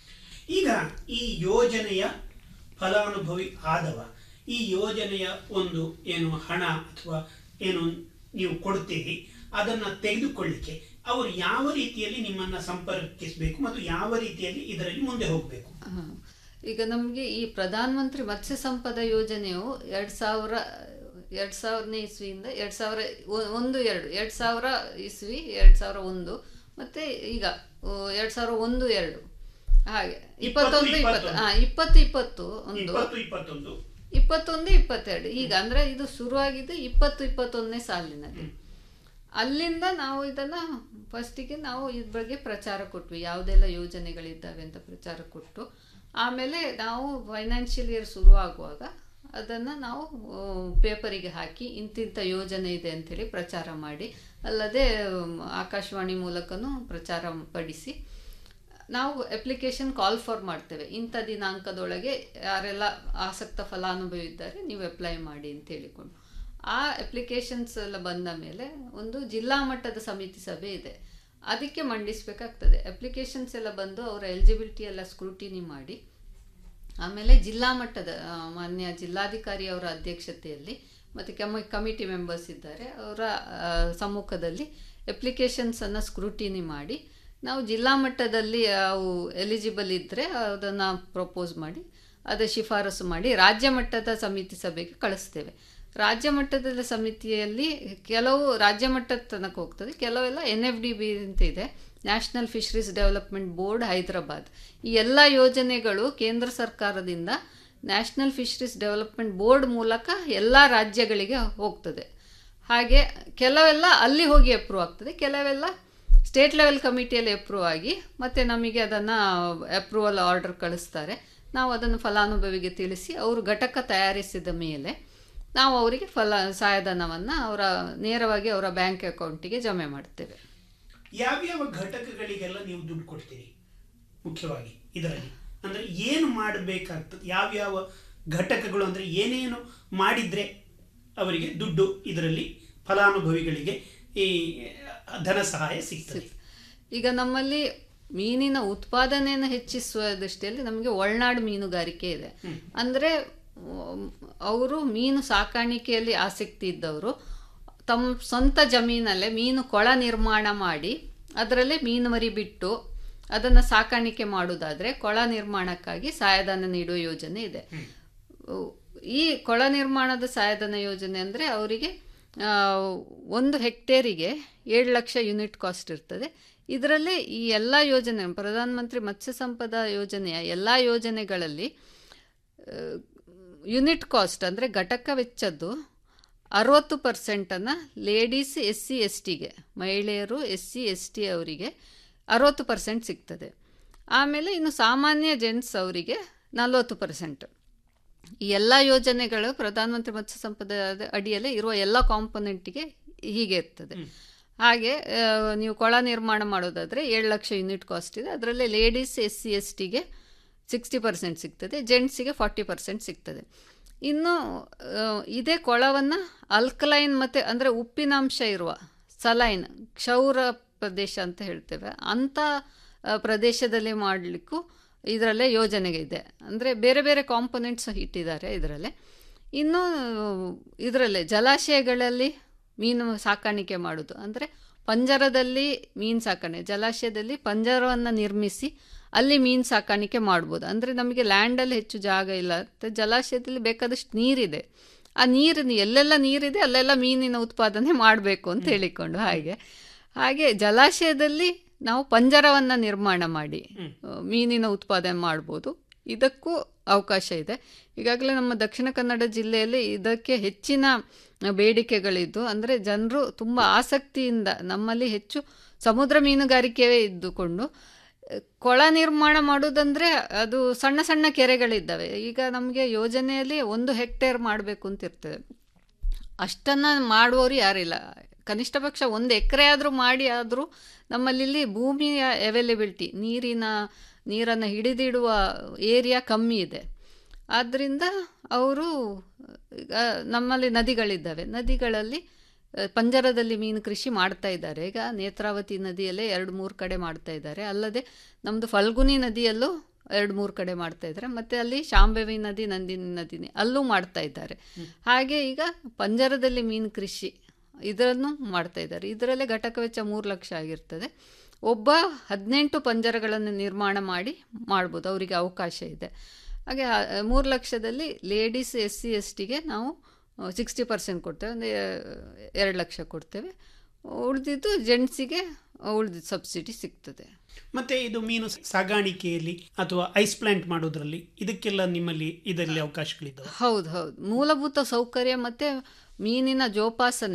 ಈಗ ಈ ಯೋಜನೆಯ ಫಲಾನುಭವಿ ಆದವ ಈ ಯೋಜನೆಯ ಒಂದು ಏನು ಹಣ ಅಥವಾ ಏನು ನೀವು ಕೊಡ್ತೀರಿ ಅದನ್ನ ತೆಗೆದುಕೊಳ್ಳಿಕ್ಕೆ ಅವರು ಯಾವ ರೀತಿಯಲ್ಲಿ ನಿಮ್ಮನ್ನ ಸಂಪರ್ಕಿಸಬೇಕು ಮತ್ತು ಯಾವ ರೀತಿಯಲ್ಲಿ ಇದರಲ್ಲಿ ಮುಂದೆ ಹೋಗಬೇಕು ಹ. ಈಗ ನಮಗೆ ಈ ಪ್ರಧಾನ ಮಂತ್ರಿ ಮತ್ಸ್ಯ ಸಂಪದ ಯೋಜನೆಯು ಎರಡು ಸಾವಿರ ಎರಡು ಸಾವಿರನೇ ಇಸ್ವಿಯಿಂದ ಎರಡು ಸಾವಿರ ಒ- ಒಂದು ಎರಡು ಎರಡು ಸಾವಿರ ಇಸ್ವಿ ಎರಡು ಸಾವಿರ ಒಂದು ಮತ್ತೆ ಈಗ ಎರಡು ಸಾವಿರ ಒಂದು ಎರಡು ಹಾಗೆ ಇಪ್ಪತ್ತೊಂದು ಇಪ್ಪತ್ತು ಹಾ ಇಪ್ಪತ್ತು ಇಪ್ಪತ್ತು ಒಂದು ಇಪ್ಪತ್ತು ಇಪ್ಪತ್ತೊಂದು ಇಪ್ಪತ್ತೊಂದು ಇಪ್ಪತ್ತೆರಡು ಈಗ ಅಂದ್ರೆ ಇದು ಶುರುವಾಗಿದ್ದು ಇಪ್ಪತ್ತು ಇಪ್ಪತ್ತೊಂದನೇ ಸಾಲಿನಲ್ಲಿ ಅಲ್ಲಿಂದ ನಾವು ಇದನ್ನ ಫಸ್ಟಿಗೆ ನಾವು ಇದ್ರ ಬಗ್ಗೆ ಪ್ರಚಾರ ಕೊಟ್ವಿ ಯಾವುದೆಲ್ಲ ಯೋಜನೆಗಳಿದ್ದಾವೆ ಅಂತ ಪ್ರಚಾರ ಕೊಟ್ಟು ಆಮೇಲೆ ನಾವು ಫೈನಾನ್ಷಿಯಲ್ ಇಯರ್ ಶುರುವಾಗುವಾಗ ಅದನ್ನು ನಾವು ಪೇಪರಿಗೆ ಹಾಕಿ ಇಂತಿಂಥ ಯೋಜನೆ ಇದೆ ಅಂಥೇಳಿ ಪ್ರಚಾರ ಮಾಡಿ ಅಲ್ಲದೆ ಮ್, ಆಕಾಶವಾಣಿ ಮೂಲಕನೂ ಪ್ರಚಾರ ಪಡಿಸಿ ನಾವು ಅಪ್ಲಿಕೇಶನ್ ಕಾಲ್ ಫಾರ್ ಮಾಡ್ತೇವೆ ಇಂಥ ದಿನಾಂಕದೊಳಗೆ ಯಾರೆಲ್ಲ ಆಸಕ್ತ ಫಲಾನುಭವಿ ಇದ್ದಾರೆ ನೀವು ಅಪ್ಲೈ ಮಾಡಿ ಅಂತ ಹೇಳಿಕೊಂಡು ಆ ಅಪ್ಲಿಕೇಶನ್ಸ್ ಎಲ್ಲ ಬಂದ ಮೇಲೆ ಒಂದು ಜಿಲ್ಲಾ ಮಟ್ಟದ ಸಮಿತಿ ಸಭೆ ಇದೆ ಅದಕ್ಕೆ ಮಂಡಿಸಬೇಕಾಗ್ತದೆ ಅಪ್ಲಿಕೇಶನ್ಸ್ ಎಲ್ಲ ಬಂದು ಅವರ ಎಲಿಜಿಬಿಲಿಟಿ ಎಲ್ಲ ಸ್ಕ್ರೂಟಿನಿ ಮಾಡಿ ಆಮೇಲೆ ಜಿಲ್ಲಾ ಮಟ್ಟದ ಆ, ಮಾನ್ಯ ಜಿಲ್ಲಾಧಿಕಾರಿ ಅವರ ಅಧ್ಯಕ್ಷತೆಯಲ್ಲಿ ಮತ್ತು ಕಮ ಕಮಿಟಿ ಮೆಂಬರ್ಸ್ ಇದ್ದಾರೆ ಅವರ ಆ, ಸಮ್ಮುಖದಲ್ಲಿ ಅಪ್ಲಿಕೇಶನ್ಸನ್ನು ಸ್ಕ್ರೂಟಿನಿ ಮಾಡಿ ನಾವು ಜಿಲ್ಲಾ ಮಟ್ಟದಲ್ಲಿ ಅವು ಎಲಿಜಿಬಲ್ ಇದ್ದರೆ ಅದನ್ನು ಪ್ರಪೋಸ್ ಮಾಡಿ ಅದು ಶಿಫಾರಸು ಮಾಡಿ ರಾಜ್ಯ ಮಟ್ಟದ ಸಮಿತಿ ಸಭೆಗೆ ಕಳಿಸ್ತೇವೆ ರಾಜ್ಯ ಮಟ್ಟದ ಸಮಿತಿಯಲ್ಲಿ ಕೆಲವು ರಾಜ್ಯ ಮಟ್ಟದ ತನಕ ಹೋಗ್ತದೆ ಕೆಲವೆಲ್ಲ ಎನ್ ಎಫ್ ಡಿ ಬಿ ಅಂತ ಇದೆ national fisheries development board Hyderabad ಈ ಎಲ್ಲ ಯೋಜನೆಗಳು ಕೇಂದ್ರ ಸರ್ಕಾರದಿಂದ ನ್ಯಾಷನಲ್ ಫಿಶರೀಸ್ ಡೆವಲಪ್ಮೆಂಟ್ ಬೋರ್ಡ್ ಮೂಲಕ ಎಲ್ಲ ರಾಜ್ಯಗಳಿಗೆ ಹೋಗ್ತದೆ ಹಾಗೆ ಕೆಲವೆಲ್ಲ ಅಲ್ಲಿ ಹೋಗಿ ಅಪ್ರೂವ್ ಆಗ್ತದೆ ಕೆಲವೆಲ್ಲ ಸ್ಟೇಟ್ ಲೆವೆಲ್ ಕಮಿಟಿಯಲ್ಲಿ ಅಪ್ರೂವ್ ಆಗಿ ಮತ್ತೆ ನಮಗೆ ಅದನ್ನು ಅಪ್ರೂವಲ್ ಆರ್ಡರ್ ಕಳಿಸ್ತಾರೆ ನಾವು ಅದನ್ನು ಫಲಾನುಭವಿಗೆ ತಿಳಿಸಿ ಅವರು ಘಟಕ ತಯಾರಿಸಿದ ಮೇಲೆ ನಾವು ಅವರಿಗೆ ಫಲ ಸಹಾಯಧನವನ್ನು ಅವರ ನೇರವಾಗಿ ಅವರ ಬ್ಯಾಂಕ್ ಅಕೌಂಟಿಗೆ ಜಮೆ ಮಾಡ್ತೇವೆ ಯಾವ್ಯಾವ ಘಟಕಗಳಿಗೆಲ್ಲ ನೀವು ದುಡ್ಡು ಕೊಡ್ತೀರಿ ಮುಖ್ಯವಾಗಿ ಇದರಲ್ಲಿ ಅಂದ್ರೆ ಏನು ಮಾಡಬೇಕಾಗ್ತದೆ ಯಾವ್ಯಾವ ಘಟಕಗಳು ಅಂದ್ರೆ ಏನೇನು ಮಾಡಿದ್ರೆ ಅವರಿಗೆ ದುಡ್ಡು ಇದರಲ್ಲಿ ಫಲಾನುಭವಿಗಳಿಗೆ ಈ ಧನ ಸಹಾಯ ಸಿಗ್ತದೆ ಈಗ ನಮ್ಮಲ್ಲಿ ಮೀನಿನ ಉತ್ಪಾದನೆಯನ್ನು ಹೆಚ್ಚಿಸುವ ದೃಷ್ಟಿಯಲ್ಲಿ ನಮಗೆ ಒಳನಾಡು ಮೀನುಗಾರಿಕೆ ಇದೆ ಅಂದರೆ ಅವರು ಮೀನು ಸಾಕಾಣಿಕೆಯಲ್ಲಿ ಆಸಕ್ತಿ ಇದ್ದವರು ತಮ್ಮ ಸ್ವಂತ ಜಮೀನಲ್ಲೇ ಮೀನು ಕೊಳ ನಿರ್ಮಾಣ ಮಾಡಿ ಅದರಲ್ಲೇ ಮೀನು ಮರಿ ಬಿಟ್ಟು ಅದನ್ನು ಸಾಕಾಣಿಕೆ ಮಾಡುವುದಾದರೆ ಕೊಳ ನಿರ್ಮಾಣಕ್ಕಾಗಿ ಸಹಾಯಧನ ನೀಡುವ ಯೋಜನೆ ಇದೆ ಈ ಕೊಳ ನಿರ್ಮಾಣದ ಸಹಾಯಧನ ಯೋಜನೆ ಅಂದರೆ ಅವರಿಗೆ ಆ, ಒಂದು ಹೆಕ್ಟೇರಿಗೆ ಏಳು ಲಕ್ಷ ಯೂನಿಟ್ ಕಾಸ್ಟ್ ಇರ್ತದೆ ಇದರಲ್ಲೇ ಈ ಎಲ್ಲ ಯೋಜನೆ ಪ್ರಧಾನಮಂತ್ರಿ ಮತ್ಸ್ಯ ಸಂಪದ ಯೋಜನೆಯ ಎಲ್ಲ ಯೋಜನೆಗಳಲ್ಲಿ ಯೂನಿಟ್ ಕಾಸ್ಟ್ ಅಂದರೆ ಘಟಕ ವೆಚ್ಚದ್ದು ಅರವತ್ತು ಪರ್ಸೆಂಟನ್ನು ಲೇಡೀಸ್ ಎಸ್ ಸಿ ಎಸ್ ಟಿಗೆ ಮಹಿಳೆಯರು ಎಸ್ ಸಿ ಎಸ್ ಟಿ ಅವರಿಗೆ ಅರವತ್ತು ಪರ್ಸೆಂಟ್ ಸಿಗ್ತದೆ ಆಮೇಲೆ ಇನ್ನು ಸಾಮಾನ್ಯ ಜೆಂಟ್ಸ್ ಅವರಿಗೆ ನಲವತ್ತು ಪರ್ಸೆಂಟ್ ಈ ಎಲ್ಲ ಯೋಜನೆಗಳು ಪ್ರಧಾನಮಂತ್ರಿ ಮತ್ಸ್ಯ ಸಂಪದ ಅಡಿಯಲ್ಲೇ ಇರುವ ಎಲ್ಲ ಕಾಂಪೊನೆಂಟಿಗೆ ಹೀಗೆ ಇರ್ತದೆ ಹಾಗೆ ಆ, ನೀವು ಕೊಳ ನಿರ್ಮಾಣ ಮಾಡೋದಾದರೆ ಏಳು ಲಕ್ಷ ಯೂನಿಟ್ ಕಾಸ್ಟ್ ಇದೆ ಅದರಲ್ಲಿ ಲೇಡೀಸ್ ಎಸ್ ಸಿ ಎಸ್ ಟಿಗೆ ಸಿಕ್ಸ್ಟಿ ಪರ್ಸೆಂಟ್ ಸಿಗ್ತದೆ ಜೆಂಟ್ಸಿಗೆ ಫಾರ್ಟಿ ಪರ್ಸೆಂಟ್ ಸಿಗ್ತದೆ ಇನ್ನು ಆ, ಇದೇ ಕೊಳವನ್ನು ಅಲ್ಕಲೈನ್ ಮತ್ತು ಅಂದರೆ ಉಪ್ಪಿನಾಂಶ ಇರುವ ಸಲೈನ್ ಕ್ಷೌರ ಪ್ರದೇಶ ಅಂತ ಹೇಳ್ತೇವೆ ಅಂಥ ಆ, ಪ್ರದೇಶದಲ್ಲಿ ಮಾಡಲಿಕ್ಕೂ ಇದರಲ್ಲೇ ಯೋಜನೆಗೆ ಇದೆ ಅಂದರೆ ಬೇರೆ ಬೇರೆ ಕಾಂಪೊನೆಂಟ್ಸ್ ಇಟ್ಟಿದ್ದಾರೆ ಇದರಲ್ಲೇ ಇನ್ನು ಇದರಲ್ಲೇ ಜಲಾಶಯಗಳಲ್ಲಿ ಮೀನು ಸಾಕಾಣಿಕೆ ಮಾಡೋದು ಅಂದರೆ ಪಂಜರದಲ್ಲಿ ಮೀನು ಸಾಕಣೆ ಜಲಾಶಯದಲ್ಲಿ ಪಂಜರವನ್ನು ನಿರ್ಮಿಸಿ ಅಲ್ಲಿ ಮೀನು ಸಾಕಾಣಿಕೆ ಮಾಡ್ಬೋದು ಅಂದರೆ ನಮಗೆ ಲ್ಯಾಂಡಲ್ಲಿ ಹೆಚ್ಚು ಜಾಗ ಇಲ್ಲ ಮತ್ತು ಜಲಾಶಯದಲ್ಲಿ ಬೇಕಾದಷ್ಟು ನೀರಿದೆ ಆ ನೀರಿನ ಎಲ್ಲೆಲ್ಲ ನೀರಿದೆ ಅಲ್ಲೆಲ್ಲ ಮೀನಿನ ಉತ್ಪಾದನೆ ಮಾಡಬೇಕು ಅಂತ ಹೇಳಿಕೊಂಡು ಹಾಗೆ ಹಾಗೆ ಜಲಾಶಯದಲ್ಲಿ ನಾವು ಪಂಜರವನ್ನು ನಿರ್ಮಾಣ ಮಾಡಿ ಆ, ಮೀನಿನ ಉತ್ಪಾದನೆ ಮಾಡ್ಬೋದು ಇದಕ್ಕೂ ಅವಕಾಶ ಇದೆ ಈಗಾಗಲೇ ನಮ್ಮ ದಕ್ಷಿಣ ಕನ್ನಡ ಜಿಲ್ಲೆಯಲ್ಲಿ ಇದಕ್ಕೆ ಹೆಚ್ಚಿನ ಬೇಡಿಕೆಗಳಿದ್ದು ಅಂದರೆ ಜನರು ತುಂಬ ಆಸಕ್ತಿಯಿಂದ ನಮ್ಮಲ್ಲಿ ಹೆಚ್ಚು ಸಮುದ್ರ ಮೀನುಗಾರಿಕೆಯೇ ಇದ್ದುಕೊಂಡು ಅಹ್, ಕೊಳ ನಿರ್ಮಾಣ ಮಾಡೋದಂದ್ರೆ ಅದು ಸಣ್ಣ ಸಣ್ಣ ಕೆರೆಗಳಿದ್ದಾವೆ ಈಗ ನಮಗೆ ಯೋಜನೆಯಲ್ಲಿ ಒಂದು ಹೆಕ್ಟೇರ್ ಮಾಡಬೇಕು ಅಂತ ಇರ್ತದೆ ಅಷ್ಟನ್ನು ಮಾಡುವವರು ಯಾರಿಲ್ಲ ಕನಿಷ್ಠ ಪಕ್ಷ ಒಂದು ಎಕರೆ ಆದರೂ ಮಾಡಿ ಆದರೂ ನಮ್ಮಲ್ಲಿ ಭೂಮಿಯ ಅವೈಲೇಬಿಲಿಟಿ ನೀರಿನ ನೀರನ್ನು ಹಿಡಿದಿಡುವ ಏರಿಯಾ ಕಮ್ಮಿ ಇದೆ ಆದ್ದರಿಂದ ಅವರು ಈಗ ನಮ್ಮಲ್ಲಿ ನದಿಗಳಿದ್ದಾವೆ ನದಿಗಳಲ್ಲಿ ಆ, ಪಂಜರದಲ್ಲಿ ಮೀನು ಕೃಷಿ ಮಾಡ್ತಾ ಇದ್ದಾರೆ ಈಗ ನೇತ್ರಾವತಿ ನದಿಯಲ್ಲೇ ಎರಡು ಮೂರು ಕಡೆ ಮಾಡ್ತಾ ಇದ್ದಾರೆ ಅಲ್ಲದೆ ನಮ್ಮದು ಫಲ್ಗುನಿ ನದಿಯಲ್ಲೂ ಎರಡು ಮೂರು ಕಡೆ ಮಾಡ್ತಾ ಇದ್ದಾರೆ ಮತ್ತು ಅಲ್ಲಿ ಶಾಂಬವಿ ನದಿ ನಂದಿನಿ ನದಿನಿ ಅಲ್ಲೂ ಮಾಡ್ತಾ ಇದ್ದಾರೆ ಹಾಗೆ ಈಗ ಪಂಜರದಲ್ಲಿ ಮೀನು ಕೃಷಿ ಇದನ್ನು ಮಾಡ್ತಾ ಇದ್ದಾರೆ ಇದರಲ್ಲೇ ಘಟಕ ವೆಚ್ಚ ಮೂರು ಲಕ್ಷ ಆಗಿರ್ತದೆ ಒಬ್ಬ ಹದಿನೆಂಟು ಪಂಜರಗಳನ್ನು ನಿರ್ಮಾಣ ಮಾಡಿ ಮಾಡ್ಬೋದು ಅವರಿಗೆ ಅವಕಾಶ ಇದೆ ಹಾಗೆ ಮೂರು ಲಕ್ಷದಲ್ಲಿ ಲೇಡೀಸ್ ಎಸ್ ಸಿ ಎಸ್ ಟಿಗೆ ನಾವು ಸಿಕ್ಸ್ಟಿ ಪರ್ಸೆಂಟ್ ಕೊಡ್ತೇವೆ ಅಂದರೆ ಎರಡು ಲಕ್ಷ ಕೊಡ್ತೇವೆ ಉಳಿದಿದ್ದು ಜೆಂಟ್ಸಿಗೆ ಉಳಿದಿದ್ದು ಸಬ್ಸಿಡಿ ಸಿಗ್ತದೆ ಮತ್ತೆ ಇದು ಮೀನು ಸಾಗಾಣಿಕೆಯಲ್ಲಿ ಅಥವಾ ಐಸ್ ಪ್ಲಾಂಟ್ ಮಾಡೋದ್ರಲ್ಲಿ ಇದಕ್ಕೆಲ್ಲ ನಿಮ್ಮಲ್ಲಿ ಇದರಲ್ಲಿ ಅವಕಾಶಗಳಿದ್ದಾವೆ ಹೌದು ಹೌದು ಮೂಲಭೂತ ಸೌಕರ್ಯ ಮತ್ತು ಮೀನಿನ ಜೋಪಾಸನೆ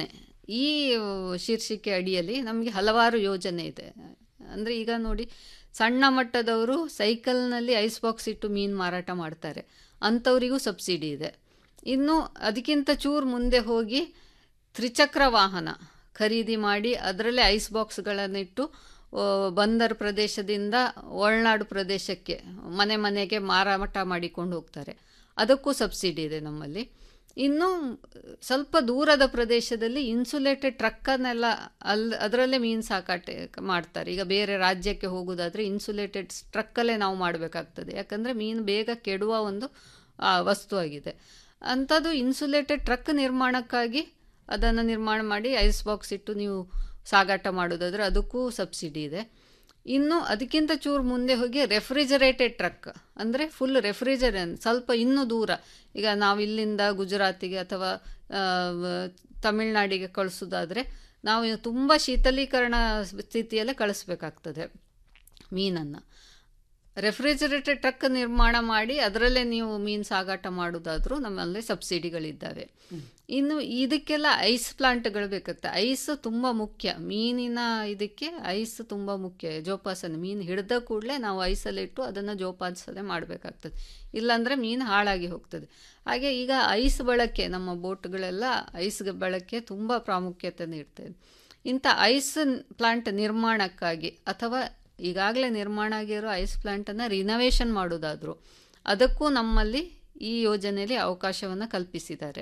ಈ ಶೀರ್ಷಿಕೆ ಅಡಿಯಲ್ಲಿ ನಮಗೆ ಹಲವಾರು ಯೋಜನೆ ಇದೆ ಅಂದರೆ ಈಗ ನೋಡಿ ಸಣ್ಣ ಮಟ್ಟದವರು ಸೈಕಲ್ನಲ್ಲಿ ಐಸ್ ಬಾಕ್ಸ್ ಇಟ್ಟು ಮೀನು ಮಾರಾಟ ಮಾಡ್ತಾರೆ ಅಂಥವರಿಗೂ ಸಬ್ಸಿಡಿ ಇದೆ ಇನ್ನು ಅದಕ್ಕಿಂತ ಚೂರು ಮುಂದೆ ಹೋಗಿ ತ್ರಿಚಕ್ರ ವಾಹನ ಖರೀದಿ ಮಾಡಿ ಅದರಲ್ಲೇ ಐಸ್ ಬಾಕ್ಸ್ಗಳನ್ನಿಟ್ಟು ಆ, ಬಂದರ್ ಪ್ರದೇಶದಿಂದ ಒಳನಾಡು ಪ್ರದೇಶಕ್ಕೆ ಮನೆ ಮನೆಗೆ ಮಾರಾಟ ಮಾಡಿಕೊಂಡು ಹೋಗ್ತಾರೆ ಅದಕ್ಕೂ ಸಬ್ಸಿಡಿ ಇದೆ ನಮ್ಮಲ್ಲಿ ಇನ್ನು ಸ್ವಲ್ಪ ದೂರದ ಪ್ರದೇಶದಲ್ಲಿ ಇನ್ಸುಲೇಟೆಡ್ ಟ್ರಕ್ಕನ್ನೆಲ್ಲ ಅಲ್ಲಿ ಅದರಲ್ಲೇ ಮೀನು ಸಾಕಾಟ ಮಾಡ್ತಾರೆ ಈಗ ಬೇರೆ ರಾಜ್ಯಕ್ಕೆ ಹೋಗೋದಾದರೆ ಇನ್ಸುಲೇಟೆಡ್ ಟ್ರಕ್ಕಲ್ಲೇ ನಾವು ಮಾಡಬೇಕಾಗ್ತದೆ ಯಾಕಂದರೆ ಮೀನು ಬೇಗ ಕೆಡುವ ಒಂದು ಆ, ವಸ್ತು ಆಗಿದೆ ಅಂಥದ್ದು ಇನ್ಸುಲೇಟೆಡ್ ಟ್ರಕ್ ನಿರ್ಮಾಣಕ್ಕಾಗಿ ಅದನ್ನು ನಿರ್ಮಾಣ ಮಾಡಿ ಐಸ್ ಬಾಕ್ಸ್ ಇಟ್ಟು ನೀವು ಸಾಗಾಟ ಮಾಡೋದಾದ್ರೆ ಅದಕ್ಕೂ ಸಬ್ಸಿಡಿ ಇದೆ ಇನ್ನು ಅದಕ್ಕಿಂತ ಚೂರು ಮುಂದೆ ಹೋಗಿ ರೆಫ್ರಿಜರೇಟೆಡ್ ಟ್ರಕ್ ಅಂದರೆ ಫುಲ್ ರೆಫ್ರಿಜರೇನ್ ಸ್ವಲ್ಪ ಇನ್ನೂ ದೂರ ಈಗ ನಾವು ಇಲ್ಲಿಂದ ಗುಜರಾತಿಗೆ ಅಥವಾ ಆ, ವ- ತಮಿಳ್ನಾಡಿಗೆ ಕಳಿಸೋದಾದರೆ ನಾವು ತುಂಬ ಶೀತಲೀಕರಣ ಸ್ಥಿತಿಯಲ್ಲೇ ಕಳಿಸ್ಬೇಕಾಗ್ತದೆ ಮೀನನ್ನು ರೆಫ್ರಿಜರೇಟೆಡ್ ಟ್ರಕ್ ನಿರ್ಮಾಣ ಮಾಡಿ ಅದರಲ್ಲೇ ನೀವು ಮೀನು ಸಾಗಾಟ ಮಾಡೋದಾದರೂ ನಮ್ಮಲ್ಲಿ ಸಬ್ಸಿಡಿಗಳಿದ್ದಾವೆ ಇನ್ನು ಇದಕ್ಕೆಲ್ಲ ಐಸ್ ಪ್ಲಾಂಟ್ಗಳು ಬೇಕಾಗ್ತದೆ ಐಸ್ ತುಂಬ ಮುಖ್ಯ ಮೀನಿನ ಇದಕ್ಕೆ ಐಸ್ ತುಂಬ ಮುಖ್ಯ ಜೋಪಾಸನೆ ಮೀನು ಹಿಡಿದ ಕೂಡಲೇ ನಾವು ಐಸಲ್ಲಿ ಇಟ್ಟು ಅದನ್ನು ಜೋಪಾಸನೆ ಮಾಡಬೇಕಾಗ್ತದೆ ಇಲ್ಲಾಂದರೆ ಮೀನು ಹಾಳಾಗಿ ಹೋಗ್ತದೆ ಹಾಗೆ ಈಗ ಐಸ್ ಬಳಕೆ ನಮ್ಮ ಬೋಟ್ಗಳೆಲ್ಲ ಐಸ್ ಬಳಕೆ ತುಂಬ ಪ್ರಾಮುಖ್ಯತೆ ನೀಡ್ತದೆ ಇಂಥ ಐಸ್ ಪ್ಲಾಂಟ್ ನಿರ್ಮಾಣಕ್ಕಾಗಿ ಅಥವಾ ಈಗಾಗಲೇ ನಿರ್ಮಾಣ ಆಗಿರೋ ಐಸ್ ಪ್ಲಾಂಟನ್ನು ರಿನೋವೇಷನ್ ಮಾಡೋದಾದರೂ ಅದಕ್ಕೂ ನಮ್ಮಲ್ಲಿ ಈ ಯೋಜನೆಯಲ್ಲಿ ಅವಕಾಶವನ್ನು ಕಲ್ಪಿಸಿದ್ದಾರೆ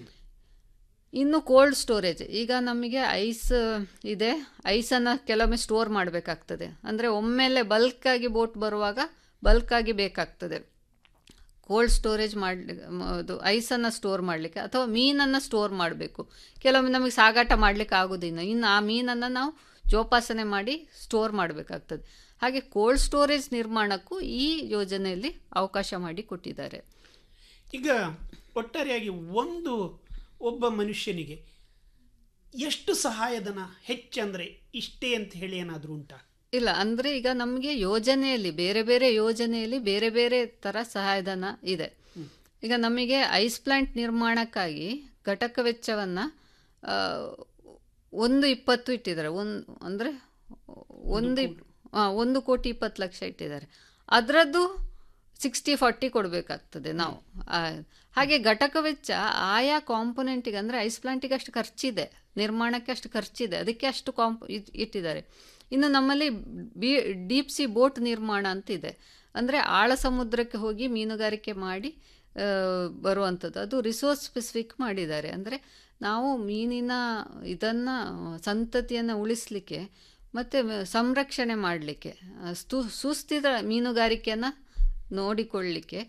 ಇನ್ನು ಕೋಲ್ಡ್ ಸ್ಟೋರೇಜ್ ಈಗ ನಮಗೆ ಐಸ್ ಇದೆ ಐಸನ್ನು ಕೆಲವೊಮ್ಮೆ ಸ್ಟೋರ್ ಮಾಡಬೇಕಾಗ್ತದೆ ಅಂದರೆ ಒಮ್ಮೆಲೆ ಬಲ್ಕಾಗಿ ಬೋಟ್ ಬರುವಾಗ ಬಲ್ಕಾಗಿ ಬೇಕಾಗ್ತದೆ ಕೋಲ್ಡ್ ಸ್ಟೋರೇಜ್ ಮಾಡಲಿ ಅದು ಐಸನ್ನು ಸ್ಟೋರ್ ಮಾಡಲಿಕ್ಕೆ ಅಥವಾ ಮೀನನ್ನು ಸ್ಟೋರ್ ಮಾಡಬೇಕು ಕೆಲವೊಮ್ಮೆ ನಮಗೆ ಸಾಗಾಟ ಮಾಡಲಿಕ್ಕೆ ಆಗೋದಿಲ್ಲ ಇನ್ನು ಆ ಮೀನನ್ನು ನಾವು ಜೋಪಾಸನೆ ಮಾಡಿ ಸ್ಟೋರ್ ಮಾಡಬೇಕಾಗ್ತದೆ ಹಾಗೆ ಕೋಲ್ಡ್ ಸ್ಟೋರೇಜ್ ನಿರ್ಮಾಣಕ್ಕೂ ಈ ಯೋಜನೆಯಲ್ಲಿ ಅವಕಾಶ ಮಾಡಿ ಕೊಟ್ಟಿದ್ದಾರೆ ಈಗ ಒಟ್ಟಾರೆಯಾಗಿ ಒಂದು ಒಬ್ಬ ಮನುಷ್ಯನಿಗೆ ಎಷ್ಟು ಸಹಾಯಧನ ಹೆಚ್ಚಂದ್ರೆ ಇಷ್ಟೇ ಅಂತ ಹೇಳಿ ಏನಾದರೂ ಉಂಟಾ ಇಲ್ಲ ಅಂದರೆ ಈಗ ನಮಗೆ ಯೋಜನೆಯಲ್ಲಿ ಬೇರೆ ಬೇರೆ ಯೋಜನೆಯಲ್ಲಿ ಬೇರೆ ಬೇರೆ ಥರ ಸಹಾಯಧನ ಇದೆ ಈಗ ನಮಗೆ ಐಸ್ ಪ್ಲಾಂಟ್ ನಿರ್ಮಾಣಕ್ಕಾಗಿ ಘಟಕ ವೆಚ್ಚವನ್ನು ಒಂದು ಇಪ್ಪತ್ತು ಇಟ್ಟಿದ್ದಾರೆ ಒಂದು ಅಂದರೆ ಒಂದು ಇಪ್- ಆ, ಒಂದು ಕೋಟಿ ಇಪ್ಪತ್ತು ಲಕ್ಷ ಇಟ್ಟಿದ್ದಾರೆ ಅದರದ್ದು ಸಿಕ್ಸ್ಟಿ ಫಾರ್ಟಿ ಕೊಡಬೇಕಾಗ್ತದೆ ನಾವು ಆ, ಹಾಗೆ ಘಟಕ ವೆಚ್ಚ ಆಯಾ ಕಾಂಪೊನೆಂಟಿಗೆ ಅಂದರೆ ಐಸ್ ಪ್ಲಾಂಟಿಗೆ ಅಷ್ಟು ಖರ್ಚಿದೆ ನಿರ್ಮಾಣಕ್ಕೆ ಅಷ್ಟು ಖರ್ಚಿದೆ ಅದಕ್ಕೆ ಅಷ್ಟು ಕಾಂಪ್ ಇಟ್- ಇಟ್ಟಿದ್ದಾರೆ ಇನ್ನು ನಮ್ಮಲ್ಲಿ ಬಿ ಡೀಪ್ ಸಿ ಬೋಟ್ ನಿರ್ಮಾಣ ಅಂತಿದೆ ಅಂದರೆ ಆಳ ಸಮುದ್ರಕ್ಕೆ ಹೋಗಿ ಮೀನುಗಾರಿಕೆ ಮಾಡಿ ಆ, ಬರುವಂಥದ್ದು ಅದು ರಿಸೋರ್ಸ್ ಸ್ಪೆಸಿಫಿಕ್ ಮಾಡಿದ್ದಾರೆ ಅಂದರೆ ನಾವು ಮೀನಿನ ಇದನ್ನು ಸಂತತಿಯನ್ನು ಉಳಿಸಲಿಕ್ಕೆ ಮತ್ತು ಸಂರಕ್ಷಣೆ ಮಾಡಲಿಕ್ಕೆ ಸ್ತೂ ಸುಸ್ಥಿರ ಮೀನುಗಾರಿಕೆಯನ್ನು ನೋಡಿಕೊಳ್ಳಲಿಕ್ಕೆ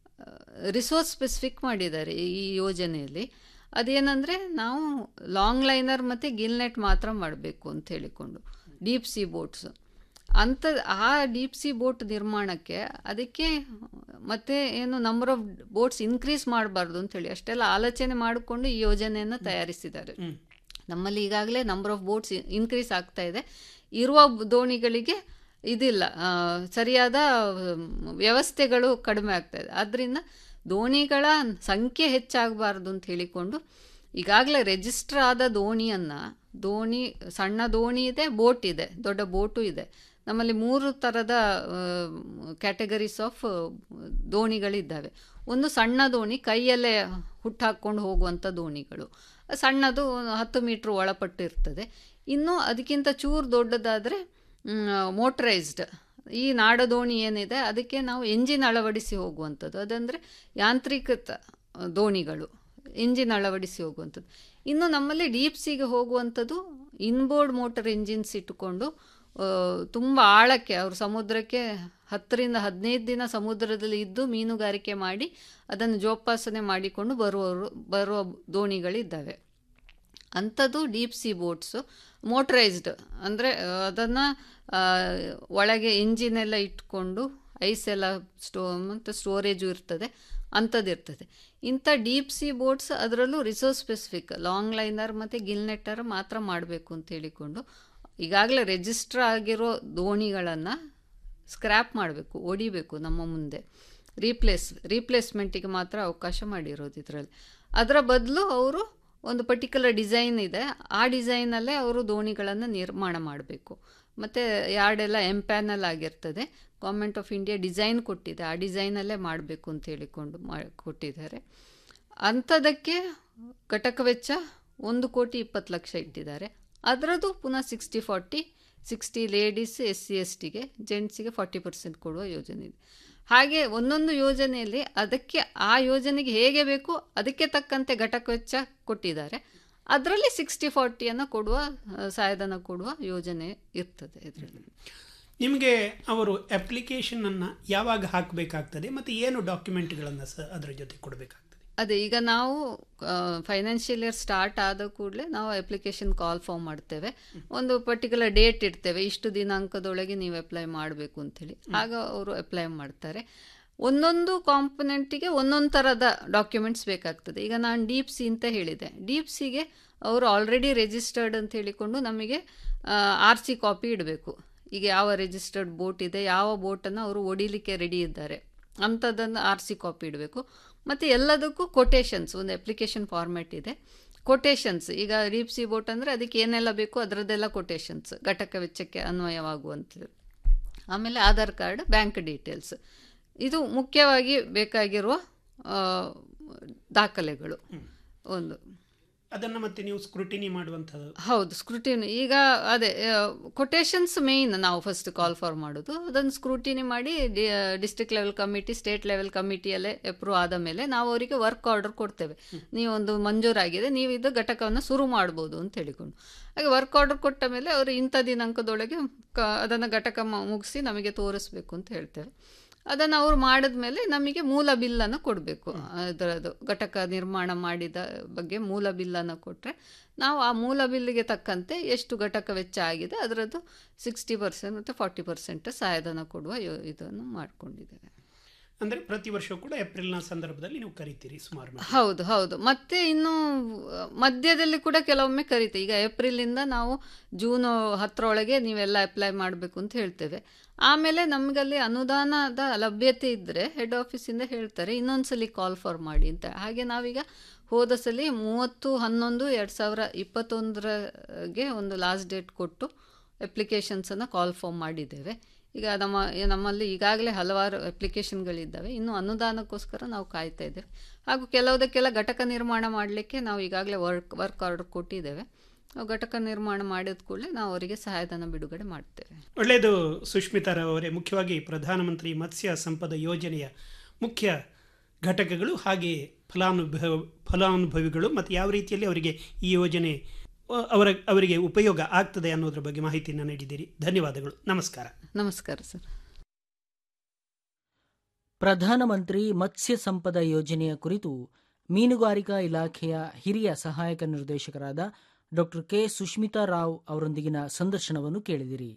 ರಿಸೋರ್ಸ್ ಸ್ಪೆಸಿಫಿಕ್ ಮಾಡಿದ್ದಾರೆ ಈ ಯೋಜನೆಯಲ್ಲಿ ಅದೇನೆಂದರೆ ನಾವು ಲಾಂಗ್ ಲೈನರ್ ಮತ್ತು ಗಿಲ್ನೆಟ್ ಮಾತ್ರ ಮಾಡಬೇಕು ಅಂತ ಹೇಳಿಕೊಂಡು ಡೀಪ್ ಸಿ ಬೋಟ್ಸ್ ಅಂಥ ಆ ಡೀಪ್ ಸಿ ಬೋಟ್ ನಿರ್ಮಾಣಕ್ಕೆ ಅದಕ್ಕೆ ಮತ್ತೆ ಏನು ನಂಬರ್ ಆಫ್ ಬೋಟ್ಸ್ ಇನ್ಕ್ರೀಸ್ ಮಾಡಬಾರ್ದು ಅಂತೇಳಿ ಅಷ್ಟೆಲ್ಲ ಆಲೋಚನೆ ಮಾಡಿಕೊಂಡು ಈ ಯೋಜನೆಯನ್ನು ತಯಾರಿಸಿದ್ದಾರೆ ನಮ್ಮಲ್ಲಿ ಈಗಾಗಲೇ ನಂಬರ್ ಆಫ್ ಬೋಟ್ಸ್ ಇನ್ಕ್ರೀಸ್ ಆಗ್ತಾ ಇದೆ ಇರುವ ದೋಣಿಗಳಿಗೆ ಇದಿಲ್ಲ ಆ, ಸರಿಯಾದ ಮ್, ವ್ಯವಸ್ಥೆಗಳು ಕಡಿಮೆ ಆಗ್ತಾ ಇದೆ ಆದ್ದರಿಂದ ದೋಣಿಗಳ ಸಂಖ್ಯೆ ಹೆಚ್ಚಾಗಬಾರ್ದು ಅಂತ ಹೇಳಿಕೊಂಡು ಈಗಾಗಲೇ ರಿಜಿಸ್ಟರ್ ಆದ ದೋಣಿಯನ್ನು ದೋಣಿ ಸಣ್ಣ ದೋಣಿ ಇದೆ ಬೋಟ್ ಇದೆ ದೊಡ್ಡ ಬೋಟು ಇದೆ ನಮ್ಮಲ್ಲಿ ಮೂರು ಥರದ ಕ್ಯಾಟಗರೀಸ್ ಆಫ್ ದೋಣಿಗಳಿದ್ದಾವೆ ಒಂದು ಸಣ್ಣ ದೋಣಿ ಕೈಯಲ್ಲೇ ಹುಟ್ಟಾಕೊಂಡು ಹೋಗುವಂಥ ದೋಣಿಗಳು ಸಣ್ಣದು ಹತ್ತು ಮೀಟ್ರ್ ಒಳಪಟ್ಟು ಇರ್ತದೆ ಇನ್ನು ಅದಕ್ಕಿಂತ ಚೂರು ದೊಡ್ಡದಾದರೆ ಮೋಟರೈಸ್ಡ್ ಈ ನಾಡದೋಣಿ ಏನಿದೆ ಅದಕ್ಕೆ ನಾವು ಎಂಜಿನ್ ಅಳವಡಿಸಿ ಹೋಗುವಂಥದ್ದು ಅದಂದರೆ ಯಾಂತ್ರಿಕತ ದೋಣಿಗಳು ಇಂಜಿನ್ ಅಳವಡಿಸಿ ಹೋಗುವಂಥದ್ದು ಇನ್ನು ನಮ್ಮಲ್ಲಿ ಡೀಪ್ ಸಿಗೆ ಹೋಗುವಂಥದ್ದು ಇನ್ಬೋರ್ಡ್ ಮೋಟರ್ ಇಂಜಿನ್ಸ್ ಇಟ್ಟುಕೊಂಡು ತುಂಬ ಆಳಕ್ಕೆ ಅವರು ಸಮುದ್ರಕ್ಕೆ ಹತ್ತರಿಂದ ಹದಿನೈದು ದಿನ ಸಮುದ್ರದಲ್ಲಿ ಇದ್ದು ಮೀನುಗಾರಿಕೆ ಮಾಡಿ ಅದನ್ನು ಜೋಪಾಸನೆ ಮಾಡಿಕೊಂಡು ಬರುವವರು ಬರುವ ದೋಣಿಗಳಿದ್ದಾವೆ ಅಂಥದ್ದು ಡೀಪ್ ಸಿ ಬೋಟ್ಸು ಮೋಟ್ರೈಸ್ಡ್ ಅಂದರೆ ಅದನ್ನು ಒಳಗೆ ಇಂಜಿನ್ ಎಲ್ಲ ಇಟ್ಕೊಂಡು ಐಸ್ ಎಲ್ಲ ಸ್ಟೋ ಮತ್ತು ಸ್ಟೋರೇಜು ಇರ್ತದೆ ಅಂಥದ್ದು ಇರ್ತದೆ ಇಂಥ ಡೀಪ್ ಸಿ ಬೋಟ್ಸ್ ಅದರಲ್ಲೂ ರಿಸೋರ್ಸ್ ಸ್ಪೆಸಿಫಿಕ್ ಲಾಂಗ್ ಲೈನರ್ ಮತ್ತು ಗಿಲ್ನೆಟ್ಟರ್ ಮಾತ್ರ ಮಾಡಬೇಕು ಅಂತ ಹೇಳಿಕೊಂಡು ಈಗಾಗಲೇ ರಿಜಿಸ್ಟರ್ ಆಗಿರೋ ದೋಣಿಗಳನ್ನು ಸ್ಕ್ರ್ಯಾಪ್ ಮಾಡಬೇಕು ಒಡಿಬೇಕು ನಮ್ಮ ಮುಂದೆ ರೀಪ್ಲೇಸ್ ರೀಪ್ಲೇಸ್ಮೆಂಟಿಗೆ ಮಾತ್ರ ಅವಕಾಶ ಮಾಡಿರೋದು ಇದರಲ್ಲಿ ಅದರ ಬದಲು ಅವರು ಒಂದು ಪರ್ಟಿಕ್ಯುಲರ್ ಡಿಸೈನ್ ಇದೆ ಆ ಡಿಸೈನಲ್ಲೇ ಅವರು ದೋಣಿಗಳನ್ನು ನಿರ್ಮಾಣ ಮಾಡಬೇಕು ಮತ್ತು ಯಾರ್ಡೆಲ್ಲ ಎಂಪ್ಯಾನಲ್ ಆಗಿರ್ತದೆ ಗೌರ್ಮೆಂಟ್ ಆಫ್ ಇಂಡಿಯಾ ಡಿಸೈನ್ ಕೊಟ್ಟಿದೆ ಆ ಡಿಸೈನಲ್ಲೇ ಮಾಡಬೇಕು ಅಂತ ಹೇಳಿಕೊಂಡು ಮಾ ಕೊಟ್ಟಿದ್ದಾರೆ ಅಂಥದಕ್ಕೆ ಘಟಕ ವೆಚ್ಚ ಒಂದು ಕೋಟಿ ಇಪ್ಪತ್ತು ಲಕ್ಷ ಇಟ್ಟಿದ್ದಾರೆ ಅದರದ್ದು ಪುನಃ sixty forty sixty ladies S C S ಟಿಗೆ ಜೆಂಟ್ಸಿಗೆ ಫಾರ್ಟಿ ಪರ್ಸೆಂಟ್ ಕೊಡುವ ಯೋಜನೆ ಇದೆ ಹಾಗೆ ಒಂದೊಂದು ಯೋಜನೆಯಲ್ಲಿ ಅದಕ್ಕೆ ಆ ಯೋಜನೆಗೆ ಹೇಗೆ ಬೇಕು ಅದಕ್ಕೆ ತಕ್ಕಂತೆ ಘಟಕ ವೆಚ್ಚ ಕೊಟ್ಟಿದ್ದಾರೆ ಅದರಲ್ಲಿ ಸಿಕ್ಸ್ಟಿ ಫಾರ್ಟಿಯನ್ನು ಕೊಡುವ ಆ, ಸಹಾಯಧನ ಕೊಡುವ ಯೋಜನೆ ಇರ್ತದೆ ಇದರಲ್ಲಿ ನಿಮಗೆ ಅವರು ಅಪ್ಲಿಕೇಶನ್ ಅನ್ನ ಯಾವಾಗ ಹಾಕಬೇಕಾಗ್ತದೆ ಮತ್ತೆ ಏನು ಡಾಕ್ಯುಮೆಂಟ್ಗಳನ್ನು ಸಹ ಅದರ ಜೊತೆ ಕೊಡಬೇಕಾಗ್ತದೆ ಅದೇ ಈಗ ನಾವು ಫೈನಾನ್ಷಿಯಲ್ ಇಯರ್ ಸ್ಟಾರ್ಟ್ ಆದ ಕೂಡಲೇ ನಾವು ಅಪ್ಲಿಕೇಶನ್ ಕಾಲ್ ಫಾರ್ಮ್ ಮಾಡ್ತೇವೆ ಒಂದು ಪರ್ಟಿಕ್ಯುಲರ್ ಡೇಟ್ ಇಡ್ತೇವೆ ಇಷ್ಟು ದಿನಾಂಕದೊಳಗೆ ನೀವು ಅಪ್ಲೈ ಮಾಡಬೇಕು ಅಂತೇಳಿ ಆಗ ಅವರು ಅಪ್ಲೈ ಮಾಡ್ತಾರೆ ಒಂದೊಂದು ಕಾಂಪೊನೆಂಟಿಗೆ ಒಂದೊಂದು ಥರದ ಡಾಕ್ಯುಮೆಂಟ್ಸ್ ಬೇಕಾಗ್ತದೆ ಈಗ ನಾನು ಡೀಪ್ ಸಿ ಅಂತ ಹೇಳಿದೆ ಡೀಪ್ ಸಿಗೆ ಅವರು ಆಲ್ರೆಡಿ ರಿಜಿಸ್ಟರ್ಡ್ ಅಂತ ಹೇಳಿಕೊಂಡು ನಮಗೆ ಆರ್ ಸಿ ಕಾಪಿ ಇಡಬೇಕು ಈಗ ಯಾವ ರಿಜಿಸ್ಟರ್ಡ್ ಬೋಟ್ ಇದೆ ಯಾವ ಬೋಟನ್ನು ಅವರು ಒಡಿಲಿಕ್ಕೆ ರೆಡಿ ಇದ್ದಾರೆ ಅಂಥದ್ದನ್ನು ಆರ್ ಸಿ ಕಾಪಿ ಇಡಬೇಕು ಮತ್ತು ಎಲ್ಲದಕ್ಕೂ ಕೊಟೇಶನ್ಸ್ ಒಂದು ಅಪ್ಲಿಕೇಶನ್ ಫಾರ್ಮ್ಯಾಟ್ ಇದೆ ಕೊಟೇಶನ್ಸ್ ಈಗ ಡೀಪ್ ಸಿ ಬೋಟ್ ಅಂದರೆ ಅದಕ್ಕೆ ಏನೆಲ್ಲ ಬೇಕು ಅದರದ್ದೆಲ್ಲ ಕೊಟೇಶನ್ಸ್ ಘಟಕ ವೆಚ್ಚಕ್ಕೆ ಅನ್ವಯವಾಗುವಂಥದ್ದು ಆಮೇಲೆ ಆಧಾರ್ ಕಾರ್ಡ್ ಬ್ಯಾಂಕ್ ಡೀಟೇಲ್ಸ್ ಇದು ಮುಖ್ಯವಾಗಿ ಬೇಕಾಗಿರುವ ಆ, ದಾಖಲೆಗಳು ಒಂದು ಅದನ್ನು ಮತ್ತೆ ನೀವು ಸ್ಕ್ರೂಟಿನಿ ಮಾಡುವಂಥದ್ದು ಹೌದು ಸ್ಕ್ರೂಟಿನಿ ಈಗ ಅದೇ ಕೊಟೇಶನ್ಸ್ ಮೇಯ್ನ್ ನಾವು ಫಸ್ಟ್ ಕಾಲ್ ಫಾರ್ ಮಾಡೋದು ಅದನ್ನು ಸ್ಕ್ರೂಟಿನಿ ಮಾಡಿ district level committee state level ಕಮಿಟಿಯಲ್ಲೇ ಅಪ್ರೂವ್ ಆದ ಮೇಲೆ ನಾವು ಅವರಿಗೆ ವರ್ಕ್ ಆರ್ಡರ್ ಕೊಡ್ತೇವೆ ನೀವೊಂದು ಮಂಜೂರಾಗಿದೆ ನೀವು ಇದು ಘಟಕವನ್ನು ಶುರು ಮಾಡ್ಬೋದು ಅಂತ ಹೇಳಿಕೊಂಡು ಹಾಗೆ ವರ್ಕ್ ಆರ್ಡರ್ ಕೊಟ್ಟ ಮೇಲೆ ಅವರು ಇಂಥ ದಿನಾಂಕದೊಳಗೆ ಕ ಅದನ್ನು ಘಟಕ ಮ- ಮುಗಿಸಿ ನಮಗೆ ತೋರಿಸ್ಬೇಕು ಅಂತ ಹೇಳ್ತೇವೆ ಅದನ್ನು ಅವ್ರು ಮಾಡಿದ್ಮೇಲೆ ನಮಗೆ ಮೂಲ ಬಿಲ್ಲನ್ನು ಕೊಡಬೇಕು ಅದರದ್ದು ಘಟಕ ನಿರ್ಮಾಣ ಮಾಡಿದ ಬಗ್ಗೆ ಮೂಲ ಬಿಲ್ಲನ್ನು ಕೊಟ್ಟರೆ ನಾವು ಆ ಮೂಲ ಬಿಲ್ಲಿಗೆ ತಕ್ಕಂತೆ ಎಷ್ಟು ಘಟಕ ವೆಚ್ಚ ಆಗಿದೆ ಅದರದ್ದು ಸಿಕ್ಸ್ಟಿ ಪರ್ಸೆಂಟ್ ಮತ್ತು ಫಾರ್ಟಿ ಪರ್ಸೆಂಟ್ ಸಹಾಯಧನ ಕೊಡುವ ಯೋ ಇದನ್ನು ಮಾಡಿಕೊಂಡಿದ್ದೇವೆ ಅಂದ್ರೆ ಪ್ರತಿ ವರ್ಷ ಕೂಡ ಏಪ್ರಿಲ್ನ ಸಂದರ್ಭದಲ್ಲಿ ನೀವು ಕರಿತೀರಿ ಸುಮಾರು ಮಂದಿ. ಹೌದು ಹೌದು ಮತ್ತೆ ಇನ್ನು ಅಹ್, ಮಧ್ಯದಲ್ಲಿ ಕೂಡ ಕೆಲವೊಮ್ಮೆ ಕರೀತೆ ಈಗ ಏಪ್ರಿಲಿಂದ ನಾವು ಜೂನ್ ಹತ್ತರೊಳಗೆ ನೀವೆಲ್ಲ ಅಪ್ಲೈ ಮಾಡಬೇಕು ಅಂತ ಹೇಳ್ತೇವೆ ಆಮೇಲೆ ನಮಗಲ್ಲಿ ಅನುದಾನದ ಲಭ್ಯತೆ ಇದ್ದರೆ ಹೆಡ್ ಆಫೀಸಿಂದ ಹೇಳ್ತಾರೆ ಇನ್ನೊಂದ್ಸಲಿ ಕಾಲ್ ಫಾರ್ ಮಾಡಿ ಅಂತ ಹಾಗೆ ನಾವೀಗ ಹೋದ ಸಲ ಮೂವತ್ತು ಹನ್ನೊಂದು ಎರಡು ಸಾವಿರ ಇಪ್ಪತ್ತೊಂದರಗೆ ಒಂದು ಲಾಸ್ಟ್ ಡೇಟ್ ಕೊಟ್ಟು ಅಪ್ಲಿಕೇಶನ್ಸನ್ನು ಕಾಲ್ ಫಾರ್ಮ್ ಮಾಡಿದ್ದೇವೆ ಈಗ ನಮ್ಮ ನಮ್ಮಲ್ಲಿ ಈಗಾಗಲೇ ಹಲವಾರು ಅಪ್ಲಿಕೇಶನ್ಗಳಿದ್ದಾವೆ ಇನ್ನು ಅನುದಾನಕ್ಕೋಸ್ಕರ ನಾವು ಕಾಯ್ತಾ ಇದ್ದೇವೆ ಹಾಗೂ ಕೆಲವುದಕ್ಕೆಲ್ಲ ಘಟಕ ನಿರ್ಮಾಣ ಮಾಡಲಿಕ್ಕೆ ನಾವು ಈಗಾಗಲೇ ವರ್ಕ್ ವರ್ಕ್ ಆರ್ಡರ್ ಕೊಟ್ಟಿದ್ದೇವೆ ನಾವು ಘಟಕ ನಿರ್ಮಾಣ ಮಾಡಿದ ಕೂಡಲೇ ನಾವು ಅವರಿಗೆ ಸಹಾಯಧನ ಬಿಡುಗಡೆ ಮಾಡ್ತೇವೆ ಒಳ್ಳೆಯದು ಸುಷ್ಮಿತಾ ರಾವ್ ಅವರೇ ಮುಖ್ಯವಾಗಿ ಪ್ರಧಾನಮಂತ್ರಿ ಮತ್ಸ್ಯ ಸಂಪದ ಯೋಜನೆಯ ಮುಖ್ಯ ಘಟಕಗಳು ಹಾಗೆ ಫಲಾನುಭವ ಫಲಾನುಭವಿಗಳು ಮತ್ತು ಯಾವ ರೀತಿಯಲ್ಲಿ ಅವರಿಗೆ ಈ ಯೋಜನೆ ಅ, ಅವರ ಅವರಿಗೆ ಉಪಯೋಗ ಆಗ್ತದೆ ಅನ್ನೋದ್ರ ಬಗ್ಗೆ ಮಾಹಿತಿಯನ್ನು ನೀಡಿದ್ದೀರಿ ಧನ್ಯವಾದಗಳು ನಮಸ್ಕಾರ ನಮಸ್ಕಾರ ಸರ್ ಪ್ರಧಾನಮಂತ್ರಿ ಮತ್ಸ್ಯ ಸಂಪದ ಯೋಜನೆಯ ಕುರಿತು ಮೀನುಗಾರಿಕಾ ಇಲಾಖೆಯ ಹಿರಿಯ ಸಹಾಯಕ ನಿರ್ದೇಶಕರಾದ ಡಾ ಕೆ ಸುಷ್ಮಿತಾ ರಾವ್ ಅವರೊಂದಿಗಿನ ಸಂದರ್ಶನವನ್ನು ಕೇಳಿದಿರಿ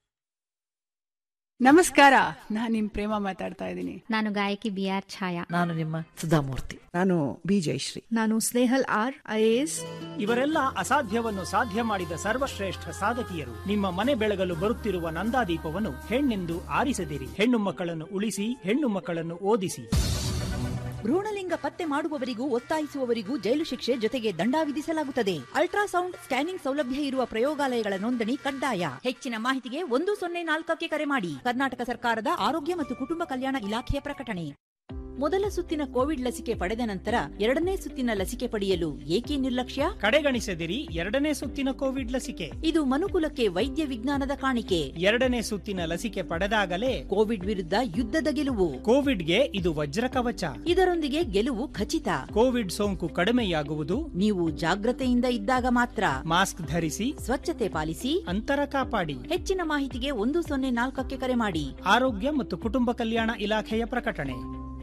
ನಮಸ್ಕಾರ ನಾನು ನಿಮ್ ಪ್ರೇಮ ಮಾತಾಡ್ತಾ ಇದ್ದೀನಿ ನಾನು ಗಾಯಕಿ ಬಿ ಆರ್ ಛಾಯಾ ನಾನು ನಿಮ್ಮ ಸುಧಾಮೂರ್ತಿ ನಾನು ಬಿ ಜಯಶ್ರೀ ನಾನು ಸ್ನೇಹಲ್ ಆರ್ ಐಎಎಸ್ ಇವರೆಲ್ಲ ಅಸಾಧ್ಯವನ್ನು ಸಾಧ್ಯ ಮಾಡಿದ ಸರ್ವಶ್ರೇಷ್ಠ ಸಾಧಕಿಯರು ನಿಮ್ಮ ಮನೆ ಬೆಳಗಲು ಬರುತ್ತಿರುವ ನಂದಾದೀಪವನ್ನು ಹೆಣ್ಣೆಂದು ಆರಿಸದಿರಿ ಹೆಣ್ಣು ಮಕ್ಕಳನ್ನು ಉಳಿಸಿ ಹೆಣ್ಣು ಮಕ್ಕಳನ್ನು ಓದಿಸಿ ಭ್ರೂಣಲಿಂಗ ಪತ್ತೆ ಮಾಡುವವರಿಗೂ ಒತ್ತಾಯಿಸುವವರಿಗೂ ಜೈಲು ಶಿಕ್ಷೆ ಜೊತೆಗೆ ದಂಡ ವಿಧಿಸಲಾಗುತ್ತದೆ ಅಲ್ಟ್ರಾಸೌಂಡ್ ಸ್ಕ್ಯಾನಿಂಗ್ ಸೌಲಭ್ಯ ಇರುವ ಪ್ರಯೋಗಾಲಯಗಳ ನೋಂದಣಿ ಕಡ್ಡಾಯ ಹೆಚ್ಚಿನ ಮಾಹಿತಿಗೆ ಒಂದು ಸೊನ್ನೆ ನಾಲ್ಕಕ್ಕೆ ಕರೆ ಮಾಡಿ ಕರ್ನಾಟಕ ಸರ್ಕಾರದ ಆರೋಗ್ಯ ಮತ್ತು ಕುಟುಂಬ ಕಲ್ಯಾಣ ಇಲಾಖೆಯ ಪ್ರಕಟಣೆ ಮೊದಲ ಸುತ್ತಿನ ಕೋವಿಡ್ ಲಸಿಕೆ ಪಡೆದ ನಂತರ ಎರಡನೇ ಸುತ್ತಿನ ಲಸಿಕೆ ಪಡೆಯಲು ಏಕೆ ನಿರ್ಲಕ್ಷ್ಯ ಕಡೆಗಣಿಸದಿರಿ ಎರಡನೇ ಸುತ್ತಿನ ಕೋವಿಡ್ ಲಸಿಕೆ ಇದು ಮನುಕುಲಕ್ಕೆ ವೈದ್ಯ ವಿಜ್ಞಾನದ ಕಾಣಿಕೆ ಎರಡನೇ ಸುತ್ತಿನ ಲಸಿಕೆ ಪಡೆದಾಗಲೇ ಕೋವಿಡ್ ವಿರುದ್ಧ ಯುದ್ಧದ ಗೆಲುವು ಕೋವಿಡ್ಗೆ ಇದು ವಜ್ರ ಕವಚ ಇದರೊಂದಿಗೆ ಗೆಲುವು ಖಚಿತ ಕೋವಿಡ್ ಸೋಂಕು ಕಡಿಮೆಯಾಗುವುದು ನೀವು ಜಾಗ್ರತೆಯಿಂದ ಇದ್ದಾಗ ಮಾತ್ರ ಮಾಸ್ಕ್ ಧರಿಸಿ ಸ್ವಚ್ಛತೆ ಪಾಲಿಸಿ ಅಂತರ ಕಾಪಾಡಿ ಹೆಚ್ಚಿನ ಮಾಹಿತಿಗೆ ಒಂದು ಸೊನ್ನೆ ನಾಲ್ಕಕ್ಕೆ ಕರೆ ಮಾಡಿ ಆರೋಗ್ಯ ಮತ್ತು ಕುಟುಂಬ ಕಲ್ಯಾಣ ಇಲಾಖೆಯ ಪ್ರಕಟಣೆ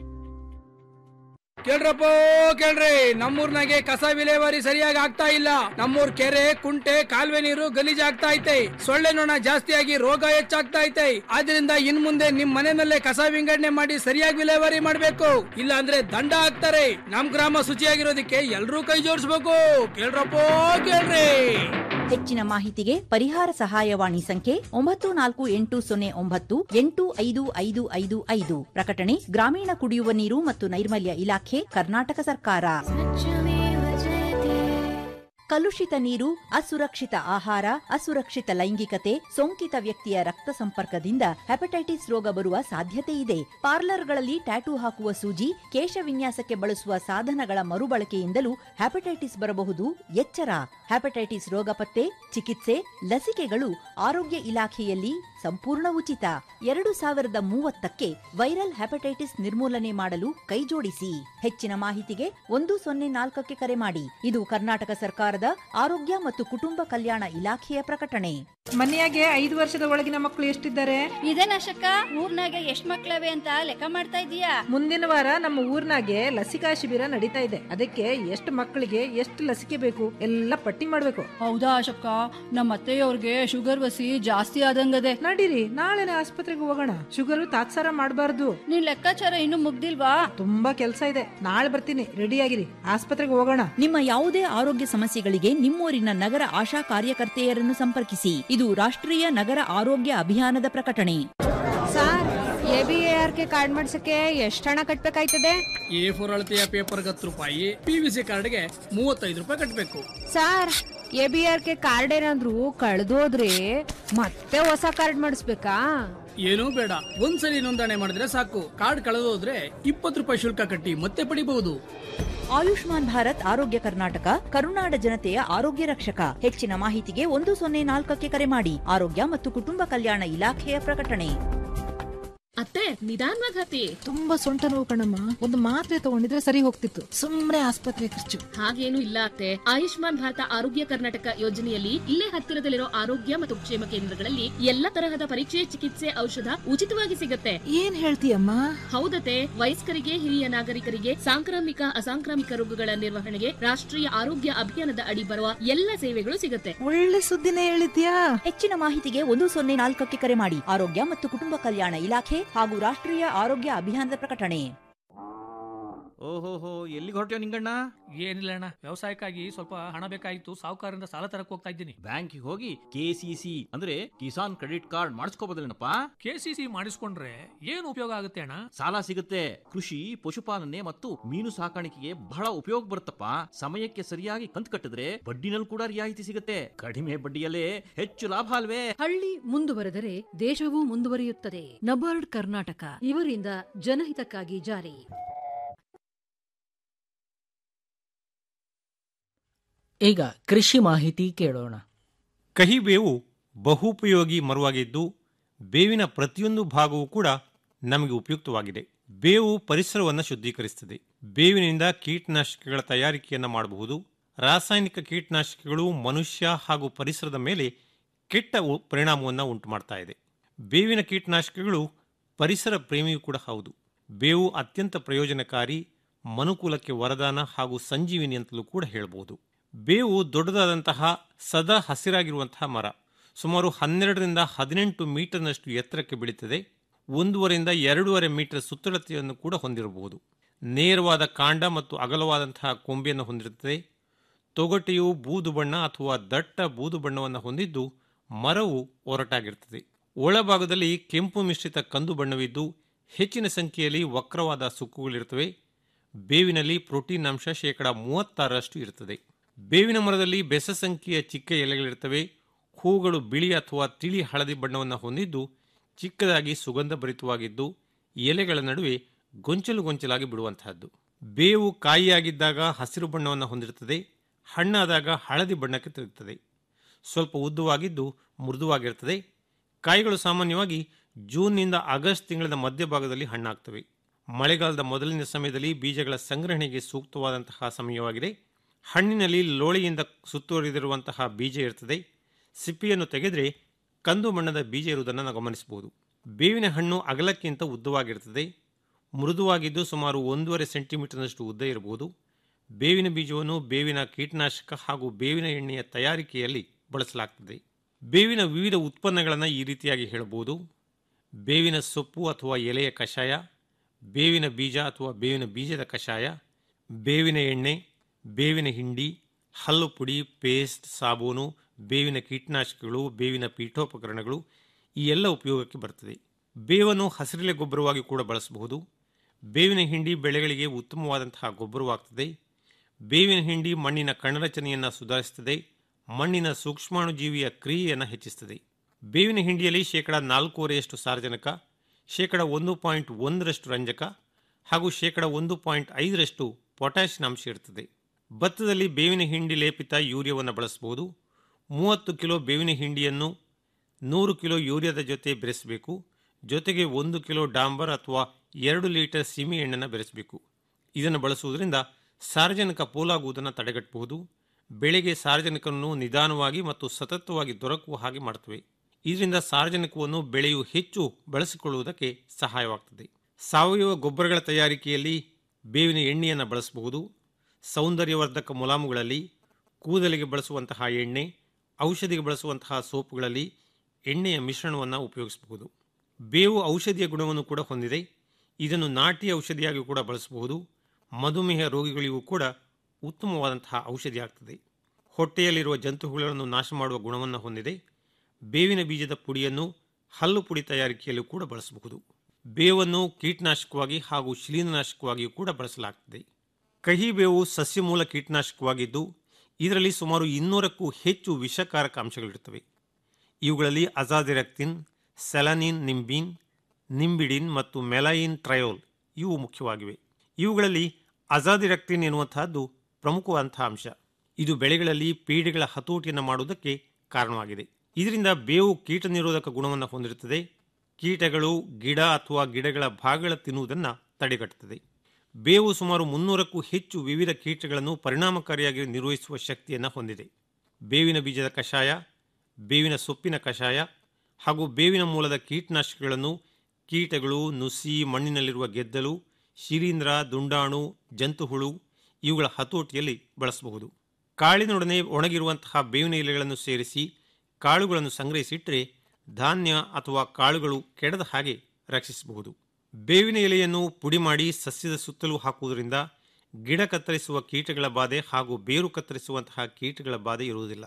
ಕೇಳ್ರಪ್ಪ ಕೇಳ್ರಿ ನಮ್ಮೂರ್ನಾಗೆ ಕಸ ವಿಲೇವಾರಿ ಸರಿಯಾಗಿ ಆಗ್ತಾ ಇಲ್ಲ ನಮ್ಮೂರ್ ಕೆರೆ ಕುಂಟೆ ಕಾಲುವೆ ನೀರು ಗಲೀಜ್ ಆಗ್ತಾ ಐತೆ ಸೊಳ್ಳೆ ನೊಣ ಜಾಸ್ತಿಯಾಗಿ ರೋಗ ಹೆಚ್ಚಾಗ್ತಾ ಐತೆ ಆದ್ರಿಂದ ಇನ್ ಮುಂದೆ ನಿಮ್ ಮನೆಯಲ್ಲೇ ಕಸ ವಿಂಗಡಣೆ ಮಾಡಿ ಸರಿಯಾಗಿ ವಿಲೇವಾರಿ ಮಾಡ್ಬೇಕು ಇಲ್ಲ ಅಂದ್ರೆ ದಂಡ ಹಾಕ್ತಾರೆ ನಮ್ ಗ್ರಾಮ ಶುಚಿಯಾಗಿರೋದಕ್ಕೆ ಎಲ್ರೂ ಕೈ ಜೋಡಿಸ್ಬೇಕು ಕೇಳ್ರಪ್ಪ ಕೇಳ್ರಿ ಹೆಚ್ಚಿನ ಮಾಹಿತಿಗೆ ಪರಿಹಾರ ಸಹಾಯವಾಣಿ ಸಂಖ್ಯೆ ಒಂಬತ್ತು ನಾಲ್ಕು ಎಂಟು ಸೊನ್ನೆ ಒಂಬತ್ತು ಎಂಟು ಐದು ಐದು ಐದು ಐದು ಪ್ರಕಟಣೆ ಗ್ರಾಮೀಣ ಕುಡಿಯುವ ನೀರು ಮತ್ತು ನೈರ್ಮಲ್ಯ ಇಲಾಖೆ ಕರ್ನಾಟಕ ಸರ್ಕಾರ ಕಲುಷಿತ ನೀರು ಅಸುರಕ್ಷಿತ ಆಹಾರ ಅಸುರಕ್ಷಿತ ಲೈಂಗಿಕತೆ ಸೋಂಕಿತ ವ್ಯಕ್ತಿಯ ರಕ್ತ ಸಂಪರ್ಕದಿಂದ ಹೆಪಟೈಟಿಸ್ ರೋಗ ಬರುವ ಸಾಧ್ಯತೆ ಇದೆ ಪಾರ್ಲರ್ಗಳಲ್ಲಿ ಟ್ಯಾಟೂ ಹಾಕುವ ಸೂಜಿ ಕೇಶ ವಿನ್ಯಾಸಕ್ಕೆ ಬಳಸುವ ಸಾಧನಗಳ ಮರುಬಳಕೆಯಿಂದಲೂ ಹೆಪಟೈಟಿಸ್ ಬರಬಹುದು ಎಚ್ಚರ ಹೆಪಟೈಟಿಸ್ ರೋಗ ಪತ್ತೆ ಚಿಕಿತ್ಸೆ ಲಸಿಕೆಗಳು ಆರೋಗ್ಯ ಇಲಾಖೆಯಲ್ಲಿ ಸಂಪೂರ್ಣ ಉಚಿತ ಎರಡು ಸಾವಿರದ ಮೂವತ್ತಕ್ಕೆ ವೈರಲ್ ಹೆಪಟೈಟಿಸ್ ನಿರ್ಮೂಲನೆ ಮಾಡಲು ಕೈಜೋಡಿಸಿ ಹೆಚ್ಚಿನ ಮಾಹಿತಿಗೆ ಒಂದು ಸೊನ್ನೆ ನಾಲ್ಕಕ್ಕೆ ಕರೆ ಮಾಡಿ ಇದು ಕರ್ನಾಟಕ ಸರ್ಕಾರದ ಆರೋಗ್ಯ ಮತ್ತು ಕುಟುಂಬ ಕಲ್ಯಾಣ ಇಲಾಖೆಯ ಪ್ರಕಟಣೆ ಮನೆಯಾಗೆ ಐದು ವರ್ಷದ ಒಳಗಿನ ಮಕ್ಕಳು ಎಷ್ಟಿದ್ದಾರೆ ಇದೇನಶಕ್ಕ ಊರ್ನಾಗೆ ಎಷ್ಟ್ ಮಕ್ಳವೆ ಅಂತ ಲೆಕ್ಕ ಮಾಡ್ತಾ ಇದೀಯಾ ಮುಂದಿನ ವಾರ ನಮ್ಮ ಊರ್ನಾಗೆ ಲಸಿಕಾ ಶಿಬಿರ ನಡೀತಾ ಇದೆ ಅದಕ್ಕೆ ಎಷ್ಟು ಮಕ್ಕಳಿಗೆ ಎಷ್ಟು ಲಸಿಕೆ ಬೇಕು ಎಲ್ಲ ಪಟ್ಟಿ ಮಾಡ್ಬೇಕು ಹೌದಾ ಅಶಕ್ಕ ನಮ್ಮ ಅತ್ತೆಯವ್ರಿಗೆ ಶುಗರ್ ವಸಿ ಜಾಸ್ತಿ ಆದಂಗದೆ ನಡೀರಿ ನಾಳೆನೆ ಆಸ್ಪತ್ರೆಗೆ ಹೋಗೋಣ ಶುಗರ್ ತಾತ್ಸಾರ ಮಾಡಬಾರ್ದು ನಿನ್ ಲೆಕ್ಕಾಚಾರ ಇನ್ನು ಮುಗ್ದಿಲ್ವಾ ತುಂಬಾ ಕೆಲಸ ಇದೆ ನಾಳೆ ಬರ್ತೀನಿ ರೆಡಿ ಆಗಿರಿ ಆಸ್ಪತ್ರೆಗೆ ಹೋಗೋಣ ನಿಮ್ಮ ಯಾವುದೇ ಆರೋಗ್ಯ ಸಮಸ್ಯೆಗಳಿಗೆ ನಿಮ್ಮೂರಿನ ನಗರ ಆಶಾ ಕಾರ್ಯಕರ್ತೆಯರನ್ನು ಸಂಪರ್ಕಿಸಿ ಇದು ರಾಷ್ಟ್ರೀಯ ನಗರ ಆರೋಗ್ಯ ಅಭಿಯಾನದ ಪ್ರಕಟಣೆ sir A B A R K card ಮಾಡ್ಸಕ್ಕೆ ಎಷ್ಟು ಹಣ ಕಟ್ಬೇಕಾಯ್ತದೆ ಎ ಫೋರ್ ಅಳತೆಯ ಪೇಪರ್ ಹತ್ತು ರೂಪಾಯಿ ಪಿ ವಿ ಸಿ ಕಾರ್ಡ್ಗೆ ಮೂವತ್ತೈದು ರೂಪಾಯಿ ಕಟ್ಟಬೇಕು sir A B R K card ಏನಾದ್ರು ಕಳ್ದೋದ್ರೆ ಮತ್ತೆ ಹೊಸ ಕಾರ್ಡ್ ಮಾಡಿಸ್ಬೇಕಾ ಏನೂ ಬೇಡ ಒಂದ್ಸಲಿ ನೋಂದಣಿ ಮಾಡಿದ್ರೆ ಸಾಕು ಕಾರ್ಡ್ ಕಳೆದೋದ್ರೆ ಇಪ್ಪತ್ತು ರೂಪಾಯಿ ಶುಲ್ಕ ಕಟ್ಟಿ ಮತ್ತೆ ಪಡಿಬಹುದು ಆಯುಷ್ಮಾನ್ ಭಾರತ್ ಆರೋಗ್ಯ ಕರ್ನಾಟಕ ಕರುನಾಡ ಜನತೆಯ ಆರೋಗ್ಯ ರಕ್ಷಕ ಹೆಚ್ಚಿನ ಮಾಹಿತಿಗೆ ಒಂದು ಸೊನ್ನೆ ನಾಲ್ಕಕ್ಕೆ ಕರೆ ಮಾಡಿ ಆರೋಗ್ಯ ಮತ್ತು ಕುಟುಂಬ ಕಲ್ಯಾಣ ಇಲಾಖೆಯ ಪ್ರಕಟಣೆ ಅತ್ತೆ ನಿಧಾನವಾಗಿ ಹತ್ತಿ ತುಂಬಾ ಸೊಂಟ ನೋವು ಕಣಮ್ಮ ಒಂದು ಮಾತ್ರೆ ತಗೊಂಡಿದ್ರೆ ಸರಿ ಹೋಗ್ತಿತ್ತು ಸುಮ್ನೆ ಆಸ್ಪತ್ರೆ ಖರ್ಚು ಹಾಗೇನು ಇಲ್ಲ ಅತ್ತೆ ಆಯುಷ್ಮಾನ್ ಭಾರತ ಆರೋಗ್ಯ ಕರ್ನಾಟಕ ಯೋಜನೆಯಲ್ಲಿ ಇಲ್ಲೇ ಹತ್ತಿರದಲ್ಲಿರೋ ಆರೋಗ್ಯ ಮತ್ತು ಕ್ಷೇಮ ಕೇಂದ್ರಗಳಲ್ಲಿ ಎಲ್ಲ ತರಹದ ಪರೀಕ್ಷೆ ಚಿಕಿತ್ಸೆ ಔಷಧ ಉಚಿತವಾಗಿ ಸಿಗತ್ತೆ ಏನ್ ಹೇಳ್ತೀಯಮ್ಮ ಹೌದತೆ ವಯಸ್ಕರಿಗೆ ಹಿರಿಯ ನಾಗರಿಕರಿಗೆ ಸಾಂಕ್ರಾಮಿಕ ಅಸಾಂಕ್ರಾಮಿಕ ರೋಗಗಳ ನಿರ್ವಹಣೆಗೆ ರಾಷ್ಟ್ರೀಯ ಆರೋಗ್ಯ ಅಭಿಯಾನದ ಅಡಿ ಬರುವ ಎಲ್ಲ ಸೇವೆಗಳು ಸಿಗತ್ತೆ ಒಳ್ಳೆ ಸುದ್ದಿನೇ ಹೇಳಿದ್ಯಾ ಹೆಚ್ಚಿನ ಮಾಹಿತಿಗೆ ಒಂದು ಸೊನ್ನೆ ನಾಲ್ಕಕ್ಕೆ ಕರೆ ಮಾಡಿ ಆರೋಗ್ಯ ಮತ್ತು ಕುಟುಂಬ ಕಲ್ಯಾಣ ಇಲಾಖೆ ಹಾಗೂ ರಾಷ್ಟ್ರೀಯ ಆರೋಗ್ಯ ಅಭಿಯಾನದ ಪ್ರಕಟಣೆ ಓಹೋಹೋ ಎಲ್ಲಿಗೆ ಹೊರಟ್ಯೋ ನಿಂಗಣ್ಣ ಏನಿಲ್ಲ ಅಣ್ಣ ವ್ಯವಸಾಯಕ್ಕಾಗಿ ಸ್ವಲ್ಪ ಹಣ ಬೇಕಾಗಿತ್ತು ಸಾಹುಕಾರರಿಂದ ಸಾಲ ತರಕ್ ಹೋಗ್ತಾ ಇದ್ದೀನಿ ಬ್ಯಾಂಕಿಗೆ ಹೋಗಿ ಕೆಸಿಸಿ ಅಂದ್ರೆ ಕಿಸಾನ್ ಕ್ರೆಡಿಟ್ ಕಾರ್ಡ್ ಮಾಡಿಸ್ಕೋಬೋದಲ್ಲೇನಪ್ಪ ಕೆಸಿಸಿ ಮಾಡಿಸ್ಕೊಂಡ್ರೆ ಏನು ಉಪಯೋಗ ಆಗುತ್ತೆ ಅಣ್ಣ ಸಾಲ ಸಿಗುತ್ತೆ ಕೃಷಿ ಪಶುಪಾಲನೆ ಮತ್ತು ಮೀನು ಸಾಕಾಣಿಕೆಗೆ ಬಹಳ ಉಪಯೋಗ ಬರುತ್ತಪ್ಪ ಸಮಯಕ್ಕೆ ಸರಿಯಾಗಿ ಕಂತು ಕಟ್ಟಿದ್ರೆ ಬಡ್ಡಿನಲ್ಲಿ ಕೂಡ ರಿಯಾಯಿತಿ ಸಿಗುತ್ತೆ ಕಡಿಮೆ ಬಡ್ಡಿಯಲ್ಲೇ ಹೆಚ್ಚು ಲಾಭ ಅಲ್ವೇ ಹಳ್ಳಿ ಮುಂದುವರೆದರೆ ದೇಶವೂ ಮುಂದುವರಿಯುತ್ತದೆ ನಬಾರ್ಡ್ ಕರ್ನಾಟಕ ಇವರಿಂದ ಜನಹಿತಕ್ಕಾಗಿ ಜಾರಿ ಈಗ ಕೃಷಿ ಮಾಹಿತಿ ಕೇಳೋಣ ಕಹಿಬೇವು ಬಹುಪಯೋಗಿ ಮರವಾಗಿದ್ದು ಬೇವಿನ ಪ್ರತಿಯೊಂದು ಭಾಗವೂ ಕೂಡ ನಮಗೆ ಉಪಯುಕ್ತವಾಗಿದೆ ಬೇವು ಪರಿಸರವನ್ನು ಶುದ್ಧೀಕರಿಸುತ್ತದೆ ಬೇವಿನಿಂದ ಕೀಟನಾಶಕಗಳ ತಯಾರಿಕೆಯನ್ನು ಮಾಡಬಹುದು ರಾಸಾಯನಿಕ ಕೀಟನಾಶಕಗಳು ಮನುಷ್ಯ ಹಾಗೂ ಪರಿಸರದ ಮೇಲೆ ಕೆಟ್ಟ ಉ- ಪರಿಣಾಮವನ್ನು ಉಂಟು ಮಾಡ್ತಾ ಇದೆ ಬೇವಿನ ಕೀಟನಾಶಕಗಳು ಪರಿಸರ ಪ್ರೇಮಿಯೂ ಕೂಡ ಹೌದು ಬೇವು ಅತ್ಯಂತ ಪ್ರಯೋಜನಕಾರಿ ಮನುಕುಲಕ್ಕೆ ವರದಾನ ಹಾಗೂ ಸಂಜೀವಿನಿ ಅಂತಲೂ ಕೂಡ ಹೇಳಬಹುದು ಬೇವು ದೊಡ್ಡದಾದಂತಹ ಸದಾ ಹಸಿರಾಗಿರುವಂತಹ ಮರ ಸುಮಾರು ಹನ್ನೆರಡರಿಂದ ಹದಿನೆಂಟು ಮೀಟರ್ನಷ್ಟು ಎತ್ತರಕ್ಕೆ ಬೆಳೀತದೆ ಒಂದೂವರೆಯಿಂದ ಎರಡೂವರೆ ಮೀಟರ್ ಸುತ್ತಳತೆಯನ್ನು ಕೂಡ ಹೊಂದಿರಬಹುದು ನೇರವಾದ ಕಾಂಡ ಮತ್ತು ಅಗಲವಾದಂತಹ ಕೊಂಬೆಯನ್ನು ಹೊಂದಿರುತ್ತದೆ ತೊಗಟೆಯು ಬೂದು ಬಣ್ಣ ಅಥವಾ ದಟ್ಟ ಬೂದು ಬಣ್ಣವನ್ನು ಹೊಂದಿದ್ದು ಮರವು ಒರಟಾಗಿರುತ್ತದೆ ಒಳಭಾಗದಲ್ಲಿ ಕೆಂಪು ಮಿಶ್ರಿತ ಕಂದು ಬಣ್ಣವಿದ್ದು ಹೆಚ್ಚಿನ ಸಂಖ್ಯೆಯಲ್ಲಿ ವಕ್ರವಾದ ಸುಕ್ಕುಗಳಿರುತ್ತವೆ ಬೇವಿನಲ್ಲಿ ಪ್ರೋಟೀನ್ ಅಂಶ ಶೇಕಡ ಮೂವತ್ತಾರರಷ್ಟು ಇರುತ್ತದೆ ಬೇವಿನ ಮರದಲ್ಲಿ ಬೆಸ ಸಂಖ್ಯೆಯ ಚಿಕ್ಕ ಎಲೆಗಳಿರ್ತವೆ ಹೂಗಳು ಬಿಳಿ ಅಥವಾ ತಿಳಿ ಹಳದಿ ಬಣ್ಣವನ್ನು ಹೊಂದಿದ್ದು ಚಿಕ್ಕದಾಗಿ ಸುಗಂಧ ಭರಿತವಾಗಿದ್ದು ಎಲೆಗಳ ನಡುವೆ ಗೊಂಚಲು ಗೊಂಚಲಾಗಿ ಬಿಡುವಂತಹದ್ದು ಬೇವು ಕಾಯಿಯಾಗಿದ್ದಾಗ ಹಸಿರು ಬಣ್ಣವನ್ನು ಹೊಂದಿರುತ್ತದೆ ಹಣ್ಣಾದಾಗ ಹಳದಿ ಬಣ್ಣಕ್ಕೆ ತಿರುಗುತ್ತದೆ ಸ್ವಲ್ಪ ಉದ್ದವಾಗಿದ್ದು ಮೃದುವಾಗಿರುತ್ತದೆ ಕಾಯಿಗಳು ಸಾಮಾನ್ಯವಾಗಿ ಜೂನ್ನಿಂದ ಆಗಸ್ಟ್ ತಿಂಗಳ ಮಧ್ಯಭಾಗದಲ್ಲಿ ಹಣ್ಣಾಗ್ತವೆ ಮಳೆಗಾಲದ ಮೊದಲಿನ ಸಮಯದಲ್ಲಿ ಬೀಜಗಳ ಸಂಗ್ರಹಣೆಗೆ ಸೂಕ್ತವಾದಂತಹ ಸಮಯವಾಗಿದೆ ಹಣ್ಣಿನಲ್ಲಿ ಲೋಳೆಯಿಂದ ಸುತ್ತುವರಿದಿರುವಂತಹ ಬೀಜ ಇರ್ತದೆ ಸಿಪ್ಪಿಯನ್ನು ತೆಗೆದರೆ ಕಂದು ಬಣ್ಣದ ಬೀಜ ಇರುವುದನ್ನು ನಾವು ಗಮನಿಸಬಹುದು ಬೇವಿನ ಹಣ್ಣು ಅಗಲಕ್ಕಿಂತ ಉದ್ದವಾಗಿರುತ್ತದೆ ಮೃದುವಾಗಿದ್ದು ಸುಮಾರು ಒಂದೂವರೆ ಸೆಂಟಿಮೀಟರ್ನಷ್ಟು ಉದ್ದ ಇರಬಹುದು ಬೇವಿನ ಬೀಜವನ್ನು ಬೇವಿನ ಕೀಟನಾಶಕ ಹಾಗೂ ಬೇವಿನ ಎಣ್ಣೆಯ ತಯಾರಿಕೆಯಲ್ಲಿ ಬಳಸಲಾಗ್ತದೆ ಬೇವಿನ ವಿವಿಧ ಉತ್ಪನ್ನಗಳನ್ನು ಈ ರೀತಿಯಾಗಿ ಹೇಳಬಹುದು ಬೇವಿನ ಸೊಪ್ಪು ಅಥವಾ ಎಲೆಯ ಕಷಾಯ ಬೇವಿನ ಬೀಜ ಅಥವಾ ಬೇವಿನ ಬೀಜದ ಕಷಾಯ ಬೇವಿನ ಎಣ್ಣೆ ಬೇವಿನ ಹಿಂಡಿ ಹಲ್ಲು ಪುಡಿ ಪೇಸ್ಟ್ ಸಾಬೂನು ಬೇವಿನ ಕೀಟನಾಶಕಗಳು ಬೇವಿನ ಪೀಠೋಪಕರಣಗಳು ಈ ಎಲ್ಲ ಉಪಯೋಗಕ್ಕೆ ಬರ್ತದೆ ಬೇವನ್ನು ಹಸಿರೆಲೆ ಗೊಬ್ಬರವಾಗಿ ಕೂಡ ಬಳಸಬಹುದು ಬೇವಿನ ಹಿಂಡಿ ಬೆಳೆಗಳಿಗೆ ಉತ್ತಮವಾದಂತಹ ಗೊಬ್ಬರವಾಗ್ತದೆ ಬೇವಿನ ಹಿಂಡಿ ಮಣ್ಣಿನ ಕಣರಚನೆಯನ್ನು ಸುಧಾರಿಸುತ್ತದೆ ಮಣ್ಣಿನ ಸೂಕ್ಷ್ಮಾಣುಜೀವಿಯ ಕ್ರಿಯೆಯನ್ನು ಹೆಚ್ಚಿಸುತ್ತದೆ ಬೇವಿನ ಹಿಂಡಿಯಲ್ಲಿ ಶೇಕಡ ನಾಲ್ಕೂವರೆಯಷ್ಟು ಸಾರಜನಕ ಶೇಕಡ ಒಂದು ಪಾಯಿಂಟ್ ಒಂದರಷ್ಟು ರಂಜಕ ಹಾಗೂ ಶೇಕಡ ಒಂದು ಪಾಯಿಂಟ್ ಐದರಷ್ಟು ಪೊಟ್ಯಾಷಿಯಂ ಅಂಶ ಇರುತ್ತದೆ ಭತ್ತದಲ್ಲಿ ಬೇವಿನ ಹಿಂಡಿ ಲೇಪಿತ ಯೂರಿಯಾವನ್ನು ಬಳಸಬಹುದು ಮೂವತ್ತು ಕಿಲೋ ಬೇವಿನ ಹಿಂಡಿಯನ್ನು ನೂರು ಕಿಲೋ ಯೂರಿಯಾದ ಜೊತೆ ಬೆರೆಸಬೇಕು ಜೊತೆಗೆ ಒಂದು ಕಿಲೋ ಡಾಂಬರ್ ಅಥವಾ ಎರಡು ಲೀಟರ್ ಸೀಮೆ ಎಣ್ಣೆಯನ್ನು ಬೆರೆಸಬೇಕು ಇದನ್ನು ಬಳಸುವುದರಿಂದ ಸಾರ್ವಜನಿಕ ಪೋಲಾಗುವುದನ್ನು ತಡೆಗಟ್ಟಬಹುದು ಬೆಳೆಗೆ ಸಾರ್ವಜನಿಕವನ್ನು ನಿಧಾನವಾಗಿ ಮತ್ತು ಸತತವಾಗಿ ದೊರಕುವ ಹಾಗೆ ಮಾಡುತ್ತವೆ ಇದರಿಂದ ಸಾರ್ವಜನಿಕವನ್ನು ಬೆಳೆಯು ಹೆಚ್ಚು ಬಳಸಿಕೊಳ್ಳುವುದಕ್ಕೆ ಸಹಾಯವಾಗುತ್ತದೆ ಸಾವಯವ ಗೊಬ್ಬರಗಳ ತಯಾರಿಕೆಯಲ್ಲಿ ಬೇವಿನ ಎಣ್ಣೆಯನ್ನು ಬಳಸಬಹುದು ಸೌಂದರ್ಯವರ್ಧಕ ಮುಲಾಮುಗಳಲ್ಲಿ ಕೂದಲಿಗೆ ಬಳಸುವಂತಹ ಎಣ್ಣೆ ಔಷಧಿಗೆ ಬಳಸುವಂತಹ ಸೋಪುಗಳಲ್ಲಿ ಎಣ್ಣೆಯ ಮಿಶ್ರಣವನ್ನು ಉಪಯೋಗಿಸಬಹುದು ಬೇವು ಔಷಧಿಯ ಗುಣವನ್ನು ಕೂಡ ಹೊಂದಿದೆ ಇದನ್ನು ನಾಟಿ ಔಷಧಿಯಾಗಿ ಕೂಡ ಬಳಸಬಹುದು ಮಧುಮೇಹ ರೋಗಿಗಳಿಗೂ ಕೂಡ ಉತ್ತಮವಾದಂತಹ ಔಷಧಿ ಆಗ್ತದೆ ಹೊಟ್ಟೆಯಲ್ಲಿರುವ ಜಂತುಹುಗಳನ್ನು ನಾಶ ಮಾಡುವ ಗುಣವನ್ನು ಹೊಂದಿದೆ ಬೇವಿನ ಬೀಜದ ಪುಡಿಯನ್ನು ಹಲ್ಲು ಪುಡಿ ತಯಾರಿಕೆಯಲ್ಲೂ ಕೂಡ ಬಳಸಬಹುದು ಬೇವನ್ನು ಕೀಟನಾಶಕವಾಗಿ ಹಾಗೂ ಶಿಲೀಂಧ್ರನಾಶಕವಾಗಿಯೂ ಕೂಡ ಬಳಸಲಾಗುತ್ತದೆ ಕಹಿ ಬೇವು ಸಸ್ಯಮೂಲ ಕೀಟನಾಶಕವಾಗಿದ್ದು ಇದರಲ್ಲಿ ಸುಮಾರು ಇನ್ನೂರಕ್ಕೂ ಹೆಚ್ಚು ವಿಷಕಾರಕ ಅಂಶಗಳಿರುತ್ತವೆ ಇವುಗಳಲ್ಲಿ ಅಜಾದಿರಕ್ತಿನ್ ಸೆಲನಿನ್ ನಿಂಬಿನ್ ನಿಂಬಿಡಿನ್ ಮತ್ತು ಮೆಲೈನ್ ಟ್ರಯೋಲ್ ಇವು ಮುಖ್ಯವಾಗಿವೆ ಇವುಗಳಲ್ಲಿ ಅಜಾದಿರಕ್ತಿನ್ ಎನ್ನುವಂತಹದ್ದು ಪ್ರಮುಖವಾದಂತಹ ಅಂಶ ಇದು ಬೆಳೆಗಳಲ್ಲಿ ಪೀಡೆಗಳ ಹತೋಟಿಯನ್ನು ಮಾಡುವುದಕ್ಕೆ ಕಾರಣವಾಗಿದೆ ಇದರಿಂದ ಬೇವು ಕೀಟ ನಿರೋಧಕ ಗುಣವನ್ನು ಹೊಂದಿರುತ್ತದೆ ಕೀಟಗಳು ಗಿಡ ಅಥವಾ ಗಿಡಗಳ ಭಾಗಗಳ ತಿನ್ನುವುದನ್ನು ತಡೆಗಟ್ಟುತ್ತದೆ ಬೇವು ಸುಮಾರು ಮುನ್ನೂರಕ್ಕೂ ಹೆಚ್ಚು ವಿವಿಧ ಕೀಟಗಳನ್ನು ಪರಿಣಾಮಕಾರಿಯಾಗಿ ನಿರ್ವಹಿಸುವ ಶಕ್ತಿಯನ್ನು ಹೊಂದಿದೆ ಬೇವಿನ ಬೀಜದ ಕಷಾಯ ಬೇವಿನ ಸೊಪ್ಪಿನ ಕಷಾಯ ಹಾಗೂ ಬೇವಿನ ಮೂಲದ ಕೀಟನಾಶಕಗಳನ್ನು ಕೀಟಗಳು ನುಸಿ ಮಣ್ಣಿನಲ್ಲಿರುವ ಗೆದ್ದಲು ಶಿಲೀಂಧ್ರ ದುಂಡಾಣು ಜಂತುಹುಳು ಇವುಗಳ ಹತೋಟಿಯಲ್ಲಿ ಬಳಸಬಹುದು ಕಾಳಿನೊಡನೆ ಒಣಗಿರುವಂತಹ ಬೇವಿನ ಎಲೆಗಳನ್ನು ಸೇರಿಸಿ ಕಾಳುಗಳನ್ನು ಸಂಗ್ರಹಿಸಿಟ್ಟರೆ ಧಾನ್ಯ ಅಥವಾ ಕಾಳುಗಳು ಕೆಡದ ಹಾಗೆ ರಕ್ಷಿಸಬಹುದು ಬೇವಿನ ಎಲೆಯನ್ನು ಪುಡಿ ಮಾಡಿ ಸಸ್ಯದ ಸುತ್ತಲೂ ಹಾಕುವುದರಿಂದ ಗಿಡ ಕತ್ತರಿಸುವ ಕೀಟಗಳ ಬಾಧೆ ಹಾಗೂ ಬೇರು ಕತ್ತರಿಸುವಂತಹ ಕೀಟಗಳ ಬಾಧೆ ಇರುವುದಿಲ್ಲ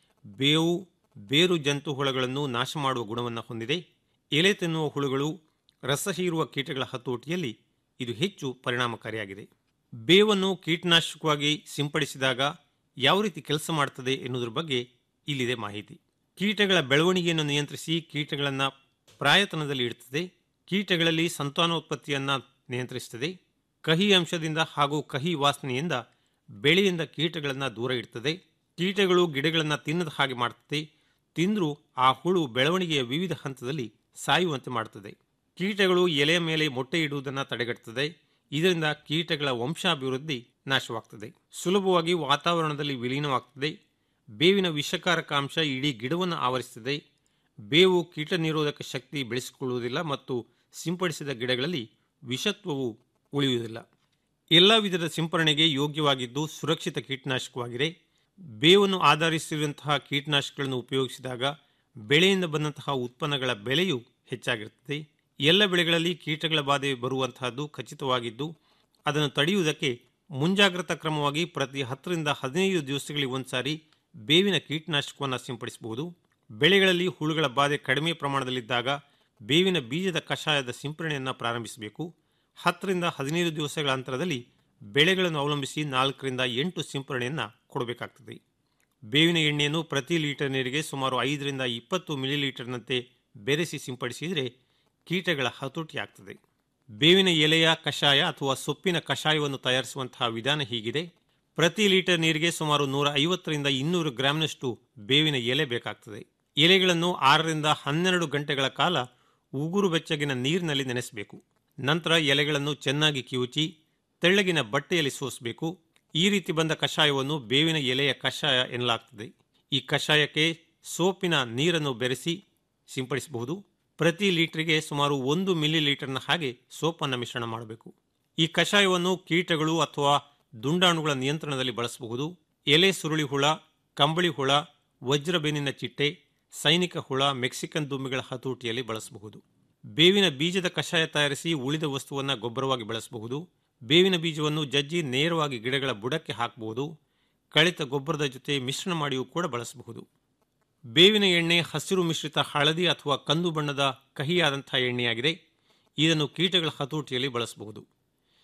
ಬೇವು ಬೇರು ಜಂತು ಹುಳಗಳನ್ನು ನಾಶ ಮಾಡುವ ಗುಣವನ್ನು ಹೊಂದಿದೆ ಎಲೆ ತಿನ್ನುವ ಹುಳುಗಳು ರಸ ಹೀರುವ ಕೀಟಗಳ ಹತೋಟಿಯಲ್ಲಿ ಇದು ಹೆಚ್ಚು ಪರಿಣಾಮಕಾರಿಯಾಗಿದೆ ಬೇವನ್ನು ಕೀಟನಾಶಕವಾಗಿ ಸಿಂಪಡಿಸಿದಾಗ ಯಾವ ರೀತಿ ಕೆಲಸ ಮಾಡುತ್ತದೆ ಎನ್ನುವುದರ ಬಗ್ಗೆ ಇಲ್ಲಿದೆ ಮಾಹಿತಿ ಕೀಟಗಳ ಬೆಳವಣಿಗೆಯನ್ನು ನಿಯಂತ್ರಿಸಿ ಕೀಟಗಳನ್ನು ಪ್ರಾಯತನದಲ್ಲಿ ಇಡುತ್ತದೆ ಕೀಟಗಳಲ್ಲಿ ಸಂತಾನೋತ್ಪತ್ತಿಯನ್ನು ನಿಯಂತ್ರಿಸುತ್ತದೆ ಕಹಿ ಅಂಶದಿಂದ ಹಾಗೂ ಕಹಿ ವಾಸನೆಯಿಂದ ಬೆಳೆಯಿಂದ ಕೀಟಗಳನ್ನು ದೂರ ಇಡ್ತದೆ ಕೀಟಗಳು ಗಿಡಗಳನ್ನು ತಿನ್ನದ ಹಾಗೆ ಮಾಡುತ್ತದೆ ತಿಂದರೂ ಆ ಹುಳು ಬೆಳವಣಿಗೆಯ ವಿವಿಧ ಹಂತದಲ್ಲಿ ಸಾಯುವಂತೆ ಮಾಡುತ್ತದೆ ಕೀಟಗಳು ಎಲೆಯ ಮೇಲೆ ಮೊಟ್ಟೆ ಇಡುವುದನ್ನು ತಡೆಗಟ್ಟುತ್ತದೆ ಇದರಿಂದ ಕೀಟಗಳ ವಂಶಾಭಿವೃದ್ಧಿ ನಾಶವಾಗ್ತದೆ ಸುಲಭವಾಗಿ ವಾತಾವರಣದಲ್ಲಿ ವಿಲೀನವಾಗ್ತದೆ ಬೇವಿನ ವಿಷಕಾರಕ ಅಂಶ ಇಡೀ ಗಿಡವನ್ನು ಆವರಿಸುತ್ತದೆ ಬೇವು ಕೀಟ ನಿರೋಧಕ ಶಕ್ತಿ ಬೆಳೆಸಿಕೊಳ್ಳುವುದಿಲ್ಲ ಮತ್ತು ಸಿಂಪಡಿಸಿದ ಗಿಡಗಳಲ್ಲಿ ವಿಷತ್ವವು ಉಳಿಯುವುದಿಲ್ಲ ಎಲ್ಲ ವಿಧದ ಸಿಂಪರಣೆಗೆ ಯೋಗ್ಯವಾಗಿದ್ದು ಸುರಕ್ಷಿತ ಕೀಟನಾಶಕವಾಗಿದೆ ಬೇವನ್ನು ಆಧರಿಸಿರುವಂತಹ ಕೀಟನಾಶಕಗಳನ್ನು ಉಪಯೋಗಿಸಿದಾಗ ಬೆಳೆಯಿಂದ ಬಂದಂತಹ ಉತ್ಪನ್ನಗಳ ಬೆಲೆಯು ಹೆಚ್ಚಾಗಿರುತ್ತದೆ ಎಲ್ಲ ಬೆಳೆಗಳಲ್ಲಿ ಕೀಟಗಳ ಬಾಧೆ ಬರುವಂತಹದ್ದು ಖಚಿತವಾಗಿದ್ದು ಅದನ್ನು ತಡೆಯುವುದಕ್ಕೆ ಮುಂಜಾಗ್ರತಾ ಕ್ರಮವಾಗಿ ಪ್ರತಿ ಹತ್ತರಿಂದ ಹದಿನೈದು ದಿವಸಗಳಿಗೆ ಒಂದ್ಸಾರಿ ಬೇವಿನ ಕೀಟನಾಶಕವನ್ನು ಸಿಂಪಡಿಸಬಹುದು ಬೆಳೆಗಳಲ್ಲಿ ಹುಳುಗಳ ಬಾಧೆ ಕಡಿಮೆ ಪ್ರಮಾಣದಲ್ಲಿದ್ದಾಗ ಬೇವಿನ ಬೀಜದ ಕಷಾಯದ ಸಿಂಪರಣೆಯನ್ನು ಪ್ರಾರಂಭಿಸಬೇಕು ಹತ್ತರಿಂದ ಹದಿನೈದು ದಿವಸಗಳ ಅಂತರದಲ್ಲಿ ಬೆಳೆಗಳನ್ನು ಅವಲಂಬಿಸಿ ನಾಲ್ಕರಿಂದ ಎಂಟು ಸಿಂಪರಣೆಯನ್ನು ಕೊಡಬೇಕಾಗ್ತದೆ ಬೇವಿನ ಎಣ್ಣೆಯನ್ನು ಪ್ರತಿ ಲೀಟರ್ ನೀರಿಗೆ ಸುಮಾರು ಐದರಿಂದ ಇಪ್ಪತ್ತು ಮಿಲಿಲೀಟರ್ನಂತೆ ಬೆರೆಸಿ ಸಿಂಪಡಿಸಿದರೆ ಕೀಟಗಳ ಹತೋಟಿ ಆಗ್ತದೆ ಬೇವಿನ ಎಲೆಯ ಕಷಾಯ ಅಥವಾ ಸೊಪ್ಪಿನ ಕಷಾಯವನ್ನು ತಯಾರಿಸುವಂತಹ ವಿಧಾನ ಹೀಗಿದೆ ಪ್ರತಿ ಲೀಟರ್ ನೀರಿಗೆ ಸುಮಾರು ನೂರ ಐವತ್ತರಿಂದ ಇನ್ನೂರು ಗ್ರಾಂನಷ್ಟು ಬೇವಿನ ಎಲೆ ಬೇಕಾಗ್ತದೆ ಎಲೆಗಳನ್ನು ಆರರಿಂದ ಹನ್ನೆರಡು ಗಂಟೆಗಳ ಕಾಲ ಉಗುರು ಬೆಚ್ಚಗಿನ ನೀರಿನಲ್ಲಿ ನೆನೆಸಬೇಕು ನಂತರ ಎಲೆಗಳನ್ನು ಚೆನ್ನಾಗಿ ಕಿವುಚಿ ತೆಳ್ಳಗಿನ ಬಟ್ಟೆಯಲ್ಲಿ ಸೋಸಬೇಕು ಈ ರೀತಿ ಬಂದ ಕಷಾಯವನ್ನು ಬೇವಿನ ಎಲೆಯ ಕಷಾಯ ಎನ್ನಲಾಗ್ತದೆ ಈ ಕಷಾಯಕ್ಕೆ ಸೋಪಿನ ನೀರನ್ನು ಬೆರೆಸಿ ಸಿಂಪಡಿಸಬಹುದು ಪ್ರತಿ ಲೀಟರ್ಗೆ ಸುಮಾರು ಒಂದು ಮಿಲಿ ಲೀಟರ್ನ ಹಾಗೆ ಸೋಪನ್ನು ಮಿಶ್ರಣ ಮಾಡಬೇಕು ಈ ಕಷಾಯವನ್ನು ಕೀಟಗಳು ಅಥವಾ ದುಂಡಾಣುಗಳ ನಿಯಂತ್ರಣದಲ್ಲಿ ಬಳಸಬಹುದು ಎಲೆ ಸುರುಳಿ ಹುಳ ಕಂಬಳಿ ಹುಳ ವಜ್ರಬೇನಿನ ಚಿಟ್ಟೆ ಸೈನಿಕ ಹುಳ ಮೆಕ್ಸಿಕನ್ ದುಂಬಿಗಳ ಹತೋಟಿಯಲ್ಲಿ ಬಳಸಬಹುದು ಬೇವಿನ ಬೀಜದ ಕಷಾಯ ತಯಾರಿಸಿ ಉಳಿದ ವಸ್ತುವನ್ನು ಗೊಬ್ಬರವಾಗಿ ಬಳಸಬಹುದು ಬೇವಿನ ಬೀಜವನ್ನು ಜಜ್ಜಿ ನೇರವಾಗಿ ಗಿಡಗಳ ಬುಡಕ್ಕೆ ಹಾಕಬಹುದು ಕಳಿತ ಗೊಬ್ಬರದ ಜೊತೆ ಮಿಶ್ರಣ ಮಾಡಿಯೂ ಕೂಡ ಬಳಸಬಹುದು ಬೇವಿನ ಎಣ್ಣೆ ಹಸಿರು ಮಿಶ್ರಿತ ಹಳದಿ ಅಥವಾ ಕಂದು ಬಣ್ಣದ ಕಹಿಯಾದಂತಹ ಎಣ್ಣೆಯಾಗಿದೆ ಇದನ್ನು ಕೀಟಗಳ ಹತೋಟಿಯಲ್ಲಿ ಬಳಸಬಹುದು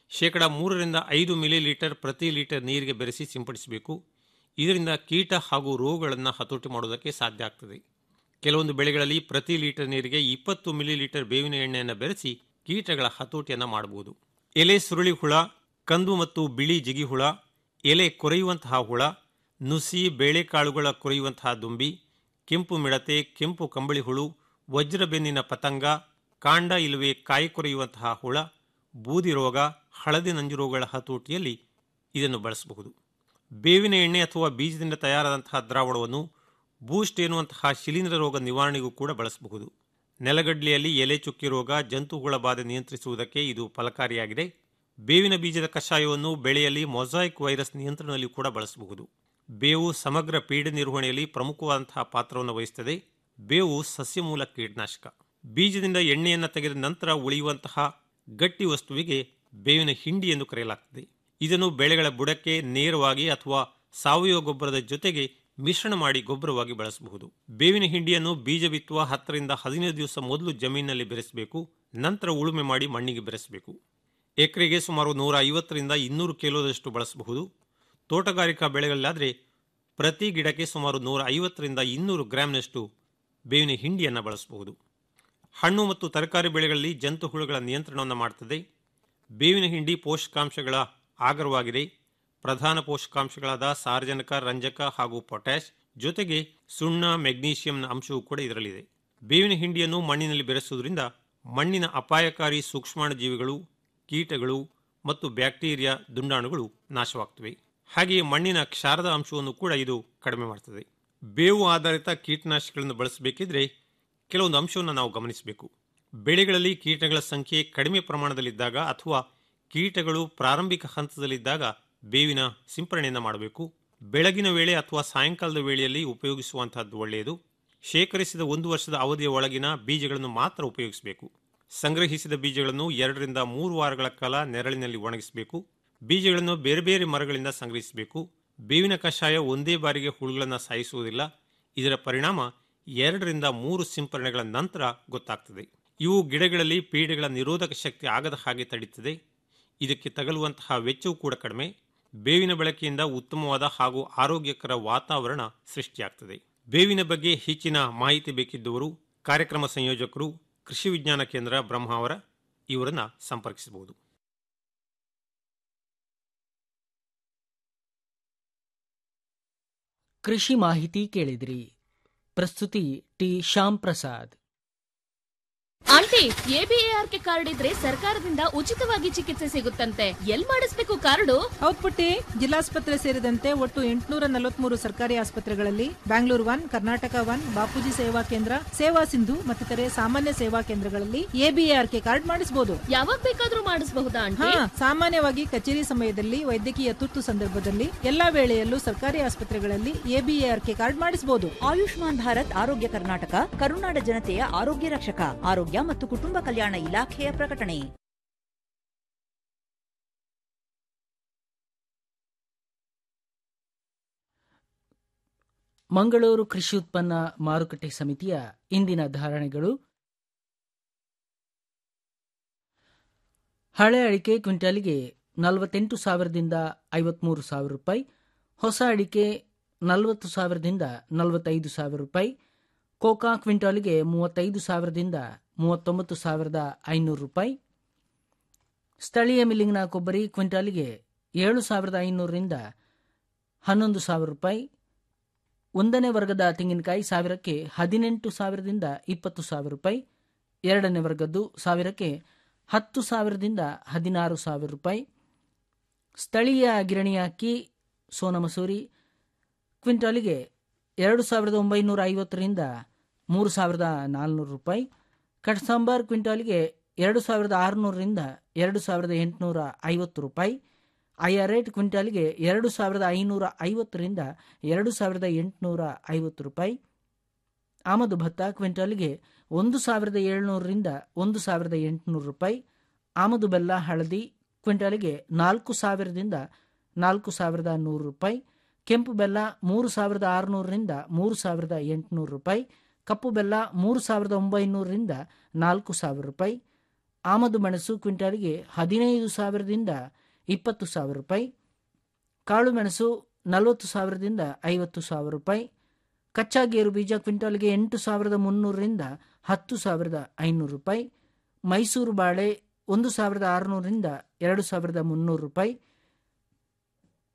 ಶೇಕಡ ಮೂರರಿಂದ ಐದು ಮಿಲಿ ಲೀಟರ್ ಪ್ರತಿ ಲೀಟರ್ ನೀರಿಗೆ ಬೆರೆಸಿ ಸಿಂಪಡಿಸಬೇಕು ಇದರಿಂದ ಕೀಟ ಹಾಗೂ ರೋಗಗಳನ್ನು ಹತೋಟಿ ಮಾಡುವುದಕ್ಕೆ ಸಾಧ್ಯ ಆಗ್ತದೆ ಕೆಲವೊಂದು ಬೆಳೆಗಳಲ್ಲಿ ಪ್ರತಿ ಲೀಟರ್ ನೀರಿಗೆ ಇಪ್ಪತ್ತು ಮಿಲಿ ಲೀಟರ್ ಬೇವಿನ ಎಣ್ಣೆಯನ್ನು ಬೆರೆಸಿ ಕೀಟಗಳ ಹತೋಟಿಯನ್ನು ಮಾಡಬಹುದು ಎಲೆ ಸುರುಳಿ ಹುಳ ಕಂದು ಮತ್ತು ಬಿಳಿ ಜಿಗಿ ಹುಳ ಎಲೆ ಕೊರೆಯುವಂತಹ ಹುಳ ನುಸಿ ಬೇಳೆಕಾಳುಗಳ ಕೊರೆಯುವಂತಹ ದುಂಬಿ ಕೆಂಪು ಮಿಡತೆ ಕೆಂಪು ಕಂಬಳಿ ಹುಳು ವಜ್ರಬೆನ್ನಿನ ಪತಂಗ ಕಾಂಡ ಇಲ್ಲವೇ ಕಾಯಿ ಕೊರೆಯುವಂತಹ ಹುಳ ಬೂದಿ ರೋಗ ಹಳದಿ ನಂಜು ರೋಗಗಳ ಹತೋಟಿಯಲ್ಲಿ ಇದನ್ನು ಬಳಸಬಹುದು ಬೇವಿನ ಎಣ್ಣೆ ಅಥವಾ ಬೀಜದಿಂದ ತಯಾರಾದಂತಹ ದ್ರಾವಣವನ್ನು ಬೂಸ್ಟ್ ಎನ್ನುವಂತಹ ಶಿಲೀಂಧ್ರ ರೋಗ ನಿವಾರಣೆಗೂ ಕೂಡ ಬಳಸಬಹುದು ನೆಲಗಡ್ಲೆಯಲ್ಲಿ ಎಲೆ ಚುಕ್ಕಿ ರೋಗ ಜಂತುಹುಳ ಬಾಧೆ ನಿಯಂತ್ರಿಸುವುದಕ್ಕೆ ಇದು ಫಲಕಾರಿಯಾಗಿದೆ ಬೇವಿನ ಬೀಜದ ಕಷಾಯವನ್ನು ಬೆಳೆಯಲ್ಲಿ ಮೊಸಾಯಿಕ್ ವೈರಸ್ ನಿಯಂತ್ರಣದಲ್ಲಿ ಕೂಡ ಬಳಸಬಹುದು ಬೇವು ಸಮಗ್ರ ಪೀಡೆ ನಿರ್ವಹಣೆಯಲ್ಲಿ ಪ್ರಮುಖವಾದಂತಹ ಪಾತ್ರವನ್ನು ವಹಿಸುತ್ತದೆ ಬೇವು ಸಸ್ಯಮೂಲ ಕೀಟನಾಶಕ ಬೀಜದಿಂದ ಎಣ್ಣೆಯನ್ನು ತೆಗೆದ ನಂತರ ಉಳಿಯುವಂತಹ ಗಟ್ಟಿ ವಸ್ತುವಿಗೆ ಬೇವಿನ ಹಿಂಡಿ ಎಂದು ಕರೆಯಲಾಗುತ್ತದೆ ಇದನ್ನು ಬೆಳೆಗಳ ಬುಡಕ್ಕೆ ನೇರವಾಗಿ ಅಥವಾ ಸಾವಯವ ಗೊಬ್ಬರದ ಜೊತೆಗೆ ಮಿಶ್ರಣ ಮಾಡಿ ಗೊಬ್ಬರವಾಗಿ ಬಳಸಬಹುದು ಬೇವಿನ ಹಿಂಡಿಯನ್ನು ಬೀಜ ಬಿತ್ತುವ ಹತ್ತರಿಂದ ಹದಿನೈದು ದಿವಸ ಮೊದಲು ಜಮೀನಿನಲ್ಲಿ ಬೆರೆಸಬೇಕು ನಂತರ ಉಳುಮೆ ಮಾಡಿ ಮಣ್ಣಿಗೆ ಬೆರೆಸಬೇಕು ಎಕರೆಗೆ ಸುಮಾರು ನೂರ ಐವತ್ತರಿಂದ ಇನ್ನೂರು ಕಿಲೋದಷ್ಟು ಬಳಸಬಹುದು ತೋಟಗಾರಿಕಾ ಬೆಳೆಗಳಲ್ಲಾದರೆ ಪ್ರತಿ ಗಿಡಕ್ಕೆ ಸುಮಾರು ನೂರ ಐವತ್ತರಿಂದ ಇನ್ನೂರು ಗ್ರಾಂನಷ್ಟು ಬೇವಿನ ಹಿಂಡಿಯನ್ನು ಬಳಸಬಹುದು ಹಣ್ಣು ಮತ್ತು ತರಕಾರಿ ಬೆಳೆಗಳಲ್ಲಿ ಜಂತು ಹುಳುಗಳ ನಿಯಂತ್ರಣವನ್ನು ಮಾಡುತ್ತದೆ ಬೇವಿನ ಹಿಂಡಿ ಪೋಷಕಾಂಶಗಳ ಆಗರವಾಗಿದೆ ಪ್ರಧಾನ ಪೋಷಕಾಂಶಗಳಾದ ಸಾರಜನಕ ರಂಜಕ ಹಾಗೂ ಪೊಟ್ಯಾಶ್ ಜೊತೆಗೆ ಸುಣ್ಣ ಮೆಗ್ನೀಷಿಯಂನ ಅಂಶವೂ ಕೂಡ ಇದರಲ್ಲಿದೆ ಬೇವಿನ ಹಿಂಡಿಯನ್ನು ಮಣ್ಣಿನಲ್ಲಿ ಬೆರೆಸುವುದರಿಂದ ಮಣ್ಣಿನ ಅಪಾಯಕಾರಿ ಸೂಕ್ಷ್ಮಾಣುಜೀವಿಗಳು ಕೀಟಗಳು ಮತ್ತು ಬ್ಯಾಕ್ಟೀರಿಯಾ ದುಂಡಾಣುಗಳು ನಾಶವಾಗ್ತವೆ ಹಾಗೆಯೇ ಮಣ್ಣಿನ ಕ್ಷಾರದ ಅಂಶವನ್ನು ಕೂಡ ಇದು ಕಡಿಮೆ ಮಾಡ್ತದೆ ಬೇವು ಆಧಾರಿತ ಕೀಟನಾಶಕಗಳನ್ನು ಬಳಸಬೇಕಿದ್ರೆ ಕೆಲವೊಂದು ಅಂಶವನ್ನು ನಾವು ಗಮನಿಸಬೇಕು ಬೆಳೆಗಳಲ್ಲಿ ಕೀಟಗಳ ಸಂಖ್ಯೆ ಕಡಿಮೆ ಪ್ರಮಾಣದಲ್ಲಿದ್ದಾಗ ಅಥವಾ ಕೀಟಗಳು ಪ್ರಾರಂಭಿಕ ಹಂತದಲ್ಲಿದ್ದಾಗ ಬೇವಿನ ಸಿಂಪರಣೆಯನ್ನು ಮಾಡಬೇಕು ಬೆಳಗಿನ ವೇಳೆ ಅಥವಾ ಸಾಯಂಕಾಲದ ವೇಳೆಯಲ್ಲಿ ಉಪಯೋಗಿಸುವಂತಹದ್ದು ಒಳ್ಳೆಯದು ಶೇಖರಿಸಿದ ಒಂದು ವರ್ಷದ ಅವಧಿಯ ಒಳಗಿನ ಬೀಜಗಳನ್ನು ಮಾತ್ರ ಉಪಯೋಗಿಸಬೇಕು ಸಂಗ್ರಹಿಸಿದ ಬೀಜಗಳನ್ನು ಎರಡರಿಂದ ಮೂರು ವಾರಗಳ ಕಾಲ ನೆರಳಿನಲ್ಲಿ ಒಣಗಿಸಬೇಕು ಬೀಜಗಳನ್ನು ಬೇರೆ ಬೇರೆ ಮರಗಳಿಂದ ಸಂಗ್ರಹಿಸಬೇಕು ಬೇವಿನ ಕಷಾಯ ಒಂದೇ ಬಾರಿಗೆ ಹುಳುಗಳನ್ನು ಸಾಯಿಸುವುದಿಲ್ಲ ಇದರ ಪರಿಣಾಮ ಎರಡರಿಂದ ಮೂರು ಸಿಂಪರಣೆಗಳ ನಂತರ ಗೊತ್ತಾಗ್ತದೆ ಇವು ಗಿಡಗಳಲ್ಲಿ ಪೀಡೆಗಳ ನಿರೋಧಕ ಶಕ್ತಿ ಆಗದ ಹಾಗೆ ತಡೀತದೆ ಇದಕ್ಕೆ ತಗಲುವಂತಹ ವೆಚ್ಚವೂ ಕೂಡ ಕಡಿಮೆ ಬೇವಿನ ಬಳಕೆಯಿಂದ ಉತ್ತಮವಾದ ಹಾಗೂ ಆರೋಗ್ಯಕರ ವಾತಾವರಣ ಸೃಷ್ಟಿಯಾಗ್ತದೆ ಬೇವಿನ ಬಗ್ಗೆ ಹೆಚ್ಚಿನ ಮಾಹಿತಿ ಬೇಕಿದ್ದವರು ಕಾರ್ಯಕ್ರಮ ಸಂಯೋಜಕರು ಕೃಷಿ ವಿಜ್ಞಾನ ಕೇಂದ್ರ ಬ್ರಹ್ಮಾವರ ಇವರನ್ನ ಸಂಪರ್ಕಿಸಬಹುದು ಕೃಷಿ ಮಾಹಿತಿ ಕೇಳಿದ್ರಿ ಪ್ರಸ್ತುತಿ ಟಿ ಶ್ಯಾಮ್ ಪ್ರಸಾದ್ ಆಂಟಿ ಎಬಿಎಆರ್ಕೆ ಕಾರ್ಡ್ ಇದ್ರೆ ಸರ್ಕಾರದಿಂದ ಉಚಿತವಾಗಿ ಚಿಕಿತ್ಸೆ ಸಿಗುತ್ತಂತೆ ಎಲ್ ಮಾಡಿಸ್ಬೇಕು ಕಾರ್ಡು ಹೌದ್ ಪುಟ್ಟಿ ಜಿಲ್ಲಾಸ್ಪತ್ರೆ ಸೇರಿದಂತೆ ಒಟ್ಟು ಎಂಟುನೂರ ನಲವತ್ಮೂರು ಸರ್ಕಾರಿ ಆಸ್ಪತ್ರೆಗಳಲ್ಲಿ ಬ್ಯಾಂಗ್ಳೂರ್ ಒನ್ ಕರ್ನಾಟಕ ಒನ್ ಬಾಪೂಜಿ ಸೇವಾ ಕೇಂದ್ರ ಸೇವಾ ಸಿಂಧು ಮತ್ತಿತರೆ ಸಾಮಾನ್ಯ ಸೇವಾ ಕೇಂದ್ರಗಳಲ್ಲಿ ಎಬಿಎಆರ್ಕೆ ಕಾರ್ಡ್ ಮಾಡಿಸಬಹುದು ಯಾವಾಗ ಬೇಕಾದ್ರೂ ಮಾಡಿಸಬಹುದಾ ಹಾ ಆಂಟಿ ಸಾಮಾನ್ಯವಾಗಿ ಕಚೇರಿ ಸಮಯದಲ್ಲಿ ವೈದ್ಯಕೀಯ ತುರ್ತು ಸಂದರ್ಭದಲ್ಲಿ ಎಲ್ಲಾ ವೇಳೆಯಲ್ಲೂ ಸರ್ಕಾರಿ ಆಸ್ಪತ್ರೆಗಳಲ್ಲಿ ಎಬಿಎಆರ್ಕೆ ಕಾರ್ಡ್ ಮಾಡಿಸಬಹುದು ಆಯುಷ್ಮಾನ್ ಭಾರತ್ ಆರೋಗ್ಯ ಕರ್ನಾಟಕ ಕರುನಾಡ ಜನತೆಯ ಆರೋಗ್ಯ ರಕ್ಷಕ ಆರೋಗ್ಯ ಮತ್ತು ಕುಟುಂಬ ಕಲ್ಯಾಣ ಇಲಾಖೆಯ ಪ್ರಕಟಣೆ ಮಂಗಳೂರು ಕೃಷಿ ಉತ್ಪನ್ನ ಮಾರುಕಟ್ಟೆ ಸಮಿತಿಯ ಇಂದಿನ ಧಾರಣೆಗಳು ಹಳೆ ಅಡಿಕೆ ಕ್ವಿಂಟಾಲಿಗೆ ನಲವತ್ತೆಂಟು ಸಾವಿರದಿಂದ ಐವತ್ಮೂರು ಸಾವಿರ ರೂಪಾಯಿ ಹೊಸ ಅಡಿಕೆ ನಲವತ್ತು ಸಾವಿರದಿಂದ ನಲವತ್ತೈದು ಸಾವಿರ ರೂಪಾಯಿ ಕೋಕಾ ಕ್ವಿಂಟಾಲಿಗೆ ಮೂವತ್ತೈದು ಸಾವಿರದಿಂದ ಮೂವತ್ತೊಂಬತ್ತು ಸಾವಿರದ ಐನೂರು ರೂಪಾಯಿ ಸ್ಥಳೀಯ ಮಿಲ್ಲಿಂಗ್ನ ಕೊಬ್ಬರಿ ಕ್ವಿಂಟಾಲಿಗೆ ಏಳು ಸಾವಿರದ ಐನೂರರಿಂದ ಹನ್ನೊಂದು ಸಾವಿರ ರೂಪಾಯಿ ಒಂದನೇ ವರ್ಗದ ತೆಂಗಿನಕಾಯಿ ಸಾವಿರಕ್ಕೆ ಹದಿನೆಂಟು ಸಾವಿರದಿಂದ ಇಪ್ಪತ್ತು ಸಾವಿರ ರೂಪಾಯಿ ಎರಡನೇ ವರ್ಗದ್ದು ಸಾವಿರಕ್ಕೆ ಹತ್ತು ಸಾವಿರದಿಂದ ಹದಿನಾರು ಸಾವಿರ ರೂಪಾಯಿ ಸ್ಥಳೀಯ ಗಿರಣಿ ಅಕ್ಕಿ ಸೋನಾ ಮಸೂರಿ ಕ್ವಿಂಟಾಲಿಗೆ ಎರಡು ಸಾವಿರದ ಒಂಬೈನೂರ ಐವತ್ತರಿಂದ ಮೂರು ಸಾವಿರದ ನಾಲ್ನೂರು ರೂಪಾಯಿ ಕಟ್ ಸಾಂಬಾರ್ ಕ್ವಿಂಟಾಲಿಗೆ ಎರಡು ಸಾವಿರದ ಆರುನೂರರಿಂದ ಎರಡು ಸಾವಿರದ ಎಂಟುನೂರ ಐವತ್ತು ರೂಪಾಯಿ ಐಆರ್ ರೇಟ್ ಕ್ವಿಂಟಾಲಿಗೆ ಎರಡು ಸಾವಿರದ ಐನೂರ ಐವತ್ತರಿಂದ ಎರಡು ಸಾವಿರದ ಎಂಟುನೂರ ಐವತ್ತು ರೂಪಾಯಿ ಆಮದು ಭತ್ತ ಕ್ವಿಂಟಾಲಿಗೆ ಒಂದು ಸಾವಿರದ ಏಳ್ನೂರರಿಂದ ಒಂದು ಸಾವಿರದ ಎಂಟುನೂರು ರೂಪಾಯಿ ಆಮದು ಬೆಲ್ಲ ಹಳದಿ ಕ್ವಿಂಟಾಲಿಗೆ ನಾಲ್ಕು ಸಾವಿರದಿಂದ ನಾಲ್ಕು ಸಾವಿರದ ನೂರು ರೂಪಾಯಿ ಕೆಂಪು ಬೆಲ್ಲ ಮೂರು ಸಾವಿರದ ಆರುನೂರರಿಂದ ಮೂರು ಸಾವಿರದ ಎಂಟುನೂರು ರೂಪಾಯಿ ಕಪ್ಪು ಬೆಲ್ಲ ಮೂರು ಸಾವಿರದ ಒಂಬೈನೂರರಿಂದ ನಾಲ್ಕು ಸಾವಿರ ರೂಪಾಯಿ ಆಮದು ಮೆಣಸು ಕ್ವಿಂಟಾಲಿಗೆ ಹದಿನೈದು ಸಾವಿರದಿಂದ ಇಪ್ಪತ್ತು ಸಾವಿರ ರೂಪಾಯಿ ಕಾಳು ಮೆಣಸು ನಲವತ್ತು ಸಾವಿರದಿಂದ ಐವತ್ತು ಸಾವಿರ ರೂಪಾಯಿ ಕಚ್ಚಾ ಗೇರು ಬೀಜ ಕ್ವಿಂಟಾಲ್ಗೆ ಎಂಟು ಸಾವಿರದ ಮುನ್ನೂರರಿಂದ ಹತ್ತು ಸಾವಿರದ ಐನೂರು ರೂಪಾಯಿ ಮೈಸೂರು ಬಾಳೆ ಒಂದು ಸಾವಿರದ ಆರುನೂರರಿಂದ ಎರಡು ಸಾವಿರದ ಮುನ್ನೂರು ರೂಪಾಯಿ